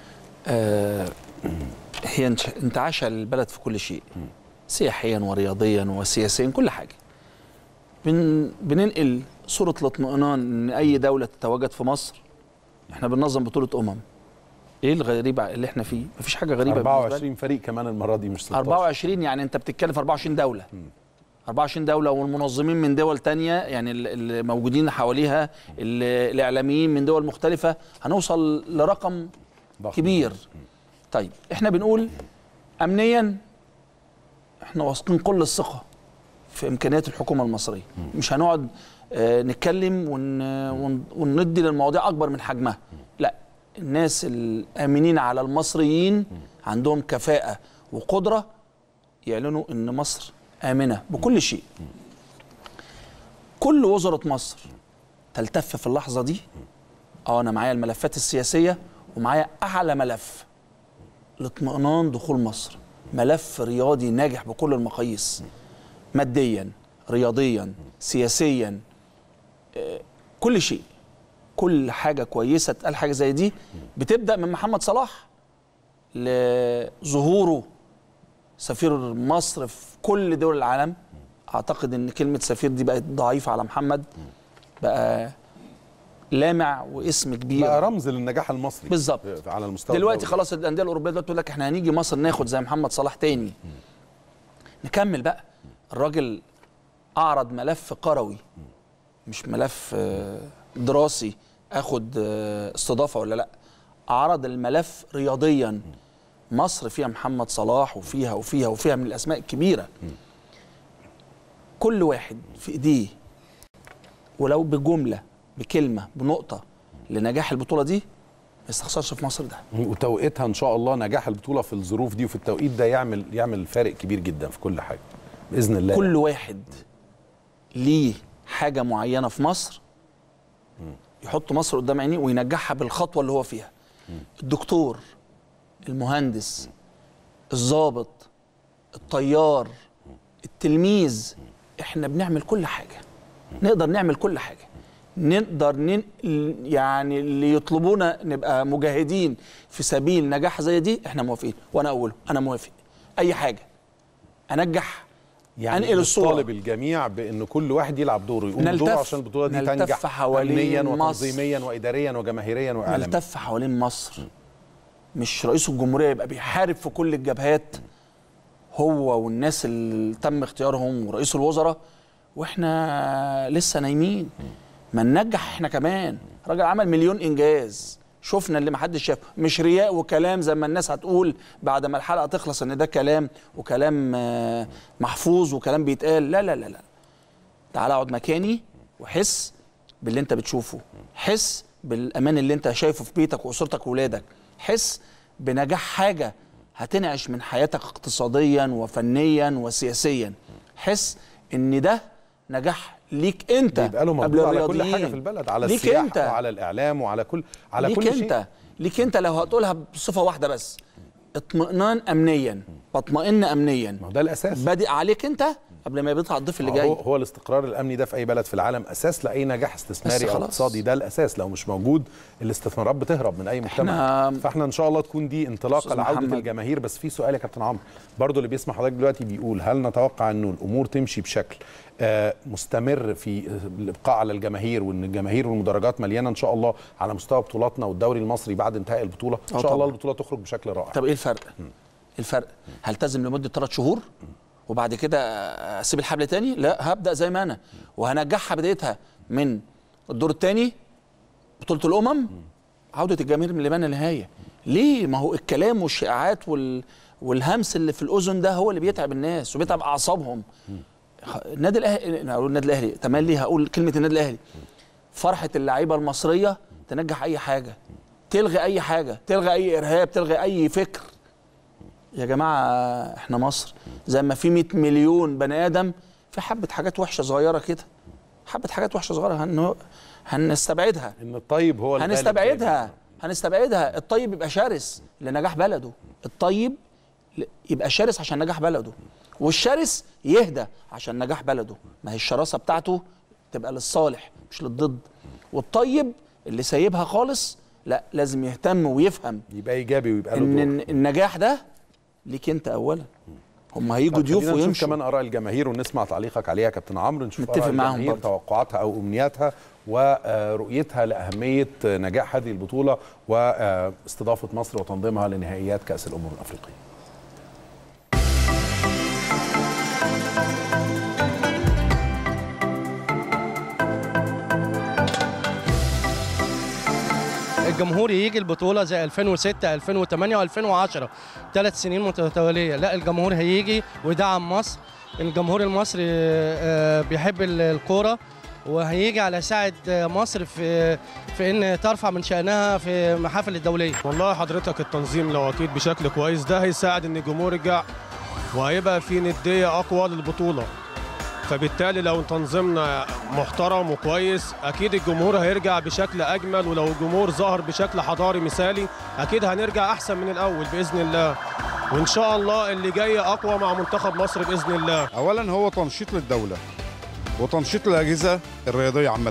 آه هي انش- انتعاش البلد في كل شيء سياحيا ورياضيا وسياسيا كل حاجه بن بننقل صوره الاطمئنان ان اي دوله تتواجد في مصر احنا بننظم بطوله امم ايه الغريب اللي احنا فيه مفيش حاجه غريبه بالنسبة لي. 24 فريق كمان المره دي مش 16 24 يعني انت بتتكلم في 24 دوله 24 دوله والمنظمين من دول تانية يعني ال- اللي موجودين حواليها ال- الاعلاميين من دول مختلفه هنوصل لرقم ضخم. كبير طيب احنا بنقول امنيا احنا واثقين كل الثقه في امكانيات الحكومه المصريه مش هنقعد آه، نتكلم ون ون وندي للمواضيع اكبر من حجمها لا الناس الامنين على المصريين عندهم كفاءه وقدره يعلنوا ان مصر امنه بكل شيء كل وزراء مصر تلتف في اللحظه دي اه انا معايا الملفات السياسيه ومعايا اعلى ملف لاطمئنان دخول مصر ملف رياضي ناجح بكل المقاييس ماديا رياضيا سياسيا آه، كل شيء كل حاجه كويسه تقال حاجه زي دي بتبدا من محمد صلاح لظهوره سفير مصر في كل دول العالم اعتقد ان كلمه سفير دي بقت ضعيفه على محمد بقى لامع واسم كبير بقى رمز للنجاح المصري بالظبط. على المستوى دلوقتي الدولي. خلاص الانديه الاوروبيه دلوقتي تقول لك احنا هنيجي مصر ناخد زي محمد صلاح تاني نكمل بقى الراجل اعرض ملف قروي مش ملف آه، دراسي اخد آه، استضافه ولا لا عرض الملف رياضيا مصر فيها محمد صلاح وفيها وفيها وفيها من الاسماء الكبيره كل واحد في ايديه ولو بجمله بكلمه بنقطه لنجاح البطوله دي ما يستخسرش في مصر ده وتوقيتها ان شاء الله نجاح البطوله في الظروف دي وفي التوقيت ده يعمل يعمل فارق كبير جدا في كل حاجه باذن الله كل واحد ليه حاجه معينه في مصر يحط مصر قدام عينيه وينجحها بالخطوه اللي هو فيها الدكتور المهندس الضابط الطيار التلميذ احنا بنعمل كل حاجه نقدر نعمل كل حاجه نقدر ننقل يعني اللي يطلبونا نبقى مجاهدين في سبيل نجاح زي دي احنا موافقين وانا اقوله انا موافق اي حاجه انجح يعني أنقل الصورة. طالب الجميع بان كل واحد يلعب دوره يقوم نلتف- بدوره عشان البطوله دي نلتف تنجح حوالين امنيا مصر. وتنظيميا واداريا وجماهيريا واعلاميا نلتف حوالين مصر مش رئيس الجمهوريه يبقى بيحارب في كل الجبهات هو والناس اللي تم اختيارهم ورئيس الوزراء واحنا لسه نايمين ما ننجح احنا كمان راجل عمل مليون انجاز شفنا اللي محدش شافه مش رياء وكلام زي ما الناس هتقول بعد ما الحلقه تخلص ان ده كلام وكلام آه، محفوظ وكلام بيتقال لا لا لا لا تعال اقعد مكاني وحس باللي انت بتشوفه حس بالامان اللي انت شايفه في بيتك واسرتك واولادك حس بنجاح حاجه هتنعش من حياتك اقتصاديا وفنيا وسياسيا حس ان ده نجاح ليك انت يبقى له قبل مردود على كل الرياضيين. حاجه في البلد على ليك السياحه انت وعلى الاعلام وعلى كل على ليك كل انت شيء ليك انت لو هتقولها بصفه واحده بس اطمئنان امنيا بطمئن امنيا ما هو ده الاساس بادئ عليك انت قبل ما يطلع الضيف اللي هو جاي هو الاستقرار الامني ده في اي بلد في العالم اساس لاي نجاح استثماري بس او خلاص. اقتصادي ده الاساس لو مش موجود الاستثمارات بتهرب من اي مجتمع إحنا- فاحنا ان شاء الله تكون دي انطلاقه أستاذ لعوده محمد. الجماهير بس في سؤال يا كابتن عمرو برضو اللي بيسمع حضرتك دلوقتي بيقول هل نتوقع انه الامور تمشي بشكل آه، مستمر في الابقاء على الجماهير وان الجماهير والمدرجات مليانه ان شاء الله على مستوى بطولاتنا والدوري المصري بعد انتهاء البطوله ان آه شاء الله طبعاً. البطوله تخرج بشكل رائع طب ايه الفرق؟ الفرق هلتزم لمده ثلاث شهور وبعد كده اسيب الحبل تاني؟ لا هبدا زي ما انا وهنجحها بدايتها من الدور الثاني بطوله الامم عوده الجماهير من لما لا نهايه ليه؟ ما هو الكلام والشائعات وال والهمس اللي في الاذن ده هو اللي بيتعب الناس وبيتعب اعصابهم النادي الاهلي أنا هقول النادي الاهلي تملي هقول كلمه النادي الاهلي فرحه اللعيبه المصريه تنجح اي حاجه تلغي اي حاجه تلغي اي ارهاب تلغي اي فكر يا جماعه احنا مصر زي ما في 100 مليون بني ادم في حبه حاجات وحشه صغيره كده حبه حاجات وحشه صغيره هن... هنستبعدها ان الطيب هو الغالب هنستبعدها هنستبعدها الطيب يبقى شرس لنجاح بلده الطيب ل- يبقى شرس عشان نجاح بلده والشرس يهدى عشان نجاح بلده ما هي الشراسه بتاعته تبقى للصالح مش للضد والطيب اللي سايبها خالص لا لازم يهتم ويفهم يبقى ايجابي ويبقى له ان دور. الن- النجاح ده ليك انت اولا هم هيجوا طب ضيوف خلينا نشوف ويمشوا كمان اراء الجماهير ونسمع تعليقك عليها يا كابتن عمرو نشوف نتفق آراء معاهم الجماهير برضه. توقعاتها او امنياتها ورؤيتها لاهميه نجاح هذه البطوله واستضافه مصر وتنظيمها لنهائيات كاس الامم الافريقيه الجمهور يجي البطوله زي 2006 2008 و2010 ثلاث سنين متتاليه لا الجمهور هيجي ويدعم مصر الجمهور المصري آه، بيحب ال- الكوره وهيجي على ساعد مصر في في ان ترفع من شانها في المحافل الدوليه والله حضرتك التنظيم لو اكيد بشكل كويس ده هيساعد ان الجمهور يرجع وهيبقى في نديه اقوى للبطوله فبالتالي لو تنظيمنا محترم وكويس اكيد الجمهور هيرجع بشكل اجمل ولو الجمهور ظهر بشكل حضاري مثالي اكيد هنرجع احسن من الاول باذن الله وان شاء الله اللي جاي اقوى مع منتخب مصر باذن الله اولا هو تنشيط للدوله وتنشيط للاجهزه الرياضيه عامه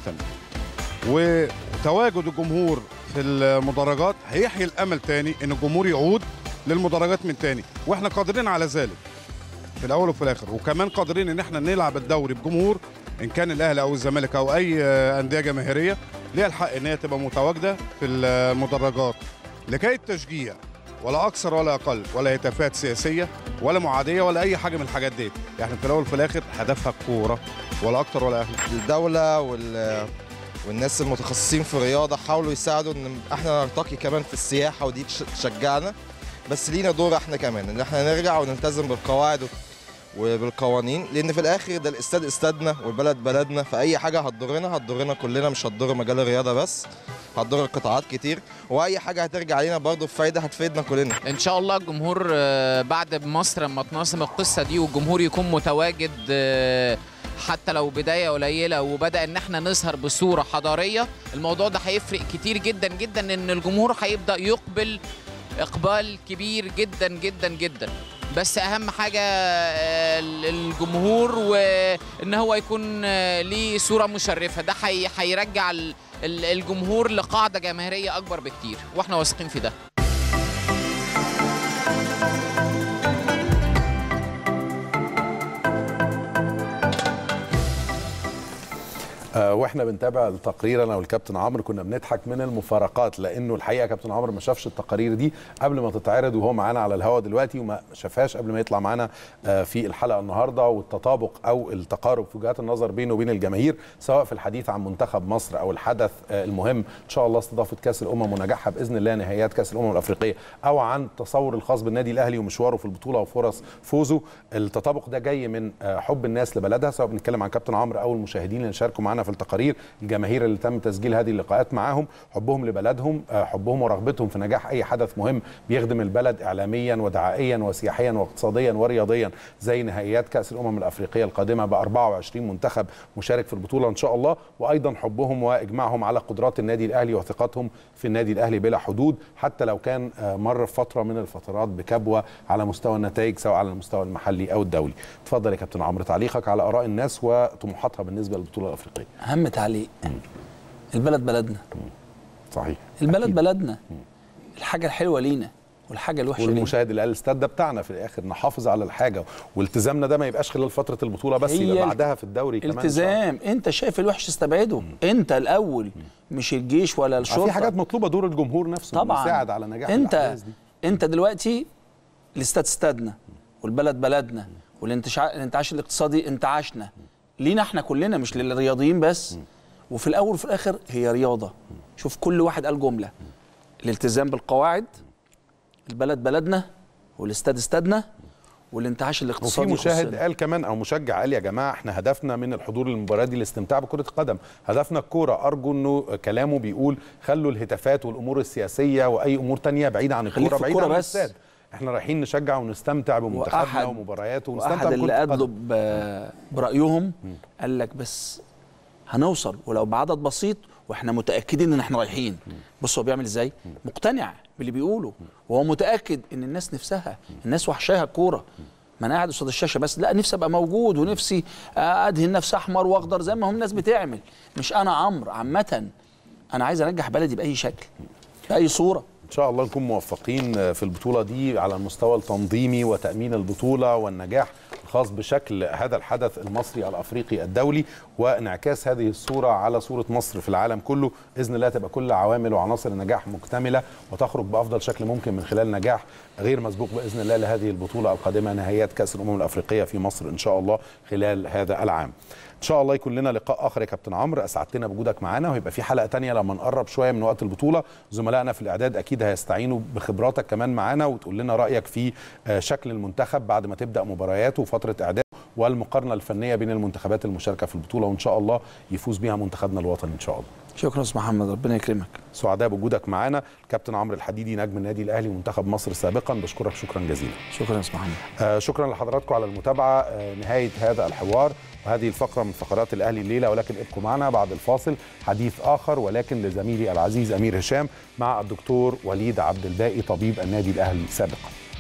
وتواجد الجمهور في المدرجات هيحيي الامل تاني ان الجمهور يعود للمدرجات من تاني واحنا قادرين على ذلك في الاول وفي الاخر وكمان قادرين ان احنا نلعب الدوري بجمهور ان كان الاهلي او الزمالك او اي آه، انديه جماهيريه ليها الحق ان هي تبقى متواجده في المدرجات لكي التشجيع ولا اكثر ولا اقل ولا هتافات سياسيه ولا معاديه ولا اي حاجه من الحاجات دي يعني في الاول وفي الاخر هدفها الكوره ولا اكتر ولا اقل الدولة وال والناس المتخصصين في الرياضة حاولوا يساعدوا ان احنا نرتقي كمان في السياحة ودي تش- تشجعنا بس لينا دور احنا كمان ان احنا نرجع ونلتزم بالقواعد وبالقوانين لان في الاخر ده الاستاد استادنا والبلد بلدنا فاي حاجة هتضرنا هتضرنا كلنا مش هتضر مجال الرياضة بس هتضر قطاعات كتير واي حاجة هترجع علينا برضه بفايدة هتفيدنا كلنا ان شاء الله الجمهور آه، بعد مصر لما تنظم القصه دي والجمهور يكون متواجد آه، حتى لو بدايه قليله وبدا ان احنا نظهر بصوره حضاريه الموضوع ده هيفرق كتير جدا جدا ان الجمهور هيبدا يقبل اقبال كبير جدا جدا جدا بس اهم حاجه آه، الجمهور وان هو يكون آه، ليه صوره مشرفه ده هي- هيرجع ال- ال- الجمهور لقاعده جماهيريه اكبر بكتير واحنا واثقين في ده آه، واحنا بنتابع التقرير انا والكابتن عمرو كنا بنضحك من المفارقات لانه الحقيقه كابتن عمرو ما شافش التقارير دي قبل ما تتعرض وهو معانا على الهواء دلوقتي وما شافهاش قبل ما يطلع معانا آه، في الحلقه النهارده والتطابق او التقارب في وجهات النظر بينه وبين الجماهير سواء في الحديث عن منتخب مصر او الحدث آه، المهم ان شاء الله استضافه كاس الامم ونجاحها باذن الله نهائيات كاس الامم الافريقيه او عن التصور الخاص بالنادي الاهلي ومشواره في البطوله وفرص فوزه التطابق ده جاي من آه، حب الناس لبلدها سواء بنتكلم عن كابتن عمرو او المشاهدين اللي شاركوا معانا في التقرير التقارير الجماهير اللي تم تسجيل هذه اللقاءات معاهم حبهم لبلدهم آه، حبهم ورغبتهم في نجاح اي حدث مهم بيخدم البلد اعلاميا ودعائيا وسياحيا واقتصاديا ورياضيا زي نهائيات كاس الامم الافريقيه القادمه ب 24 منتخب مشارك في البطوله ان شاء الله وايضا حبهم واجماعهم على قدرات النادي الاهلي وثقتهم في النادي الاهلي بلا حدود حتى لو كان آه، مر في فتره من الفترات بكبوه على مستوى النتائج سواء على المستوى المحلي او الدولي اتفضل يا كابتن عمرو تعليقك على اراء الناس وطموحاتها بالنسبه للبطوله الافريقيه اهم تعليق البلد بلدنا صحيح البلد بلدنا الحاجه الحلوه لينا والحاجه الوحشه لينا والمشاهد اللي قال الاستاد ده بتاعنا في الاخر نحافظ على الحاجه والتزامنا ده ما يبقاش خلال فتره البطوله بس هي يبقى ال- بعدها في الدوري كمان التزام انت شايف الوحش استبعده انت الاول مش الجيش ولا الشرطه في حاجات مطلوبه دور الجمهور نفسه طبعا يساعد على نجاح انت الأحداث دي. انت دلوقتي الاستاد استادنا والبلد بلدنا والانتشاع الانتعاش الاقتصادي انتعاشنا لينا احنا كلنا مش للرياضيين بس وفي الاول وفي الاخر هي رياضه شوف كل واحد قال جمله الالتزام بالقواعد البلد بلدنا والاستاد استادنا والانتعاش وفي الاقتصادي مشاهد يخصنا. قال كمان او مشجع قال يا جماعه احنا هدفنا من الحضور للمباراه دي الاستمتاع بكره القدم هدفنا الكوره ارجو انه كلامه بيقول خلوا الهتافات والامور السياسيه واي امور تانية بعيده عن خليك الكوره في بعيده الكورة عن بس. الاستاد احنا رايحين نشجع ونستمتع بمنتخبنا وأحد- ومبارياته ونستمتع واحد اللي بكرة ادلوا القدم. ب- برايهم قال لك بس هنوصل ولو بعدد بسيط واحنا متاكدين ان احنا رايحين بص هو بيعمل ازاي مقتنع باللي بيقوله وهو متاكد ان الناس نفسها الناس وحشاها الكوره ما انا قاعد قصاد الشاشه بس لا نفسي ابقى موجود ونفسي ادهن نفسي احمر واخضر زي ما هم الناس بتعمل مش انا عمرو عامه انا عايز انجح بلدي باي شكل باي صوره ان شاء الله نكون موفقين في البطوله دي على المستوى التنظيمي وتامين البطوله والنجاح الخاص بشكل هذا الحدث المصري الافريقي الدولي وانعكاس هذه الصوره على صوره مصر في العالم كله باذن الله تبقى كل عوامل وعناصر النجاح مكتمله وتخرج بافضل شكل ممكن من خلال نجاح غير مسبوق باذن الله لهذه البطوله القادمه نهائيات كاس الامم الافريقيه في مصر ان شاء الله خلال هذا العام ان شاء الله يكون لنا لقاء اخر يا كابتن عمرو اسعدتنا بوجودك معانا وهيبقى في حلقه تانية لما نقرب شويه من وقت البطوله زملائنا في الاعداد اكيد هيستعينوا بخبراتك كمان معانا وتقول لنا رايك في آه، شكل المنتخب بعد ما تبدا مبارياته وفتره اعداده والمقارنه الفنيه بين المنتخبات المشاركه في البطوله وان شاء الله يفوز بيها منتخبنا الوطني ان شاء الله شكرا استاذ محمد ربنا يكرمك سعداء بوجودك معانا كابتن عمرو الحديدي نجم النادي الاهلي ومنتخب مصر سابقا بشكرك شكرا جزيلا شكرا يا استاذ محمد آه شكرا لحضراتكم على المتابعه آه نهايه هذا الحوار وهذه الفقره من فقرات الاهلي الليله ولكن ابقوا معنا بعد الفاصل حديث اخر ولكن لزميلي العزيز امير هشام مع الدكتور وليد عبد الباقي طبيب النادي الاهلي سابقا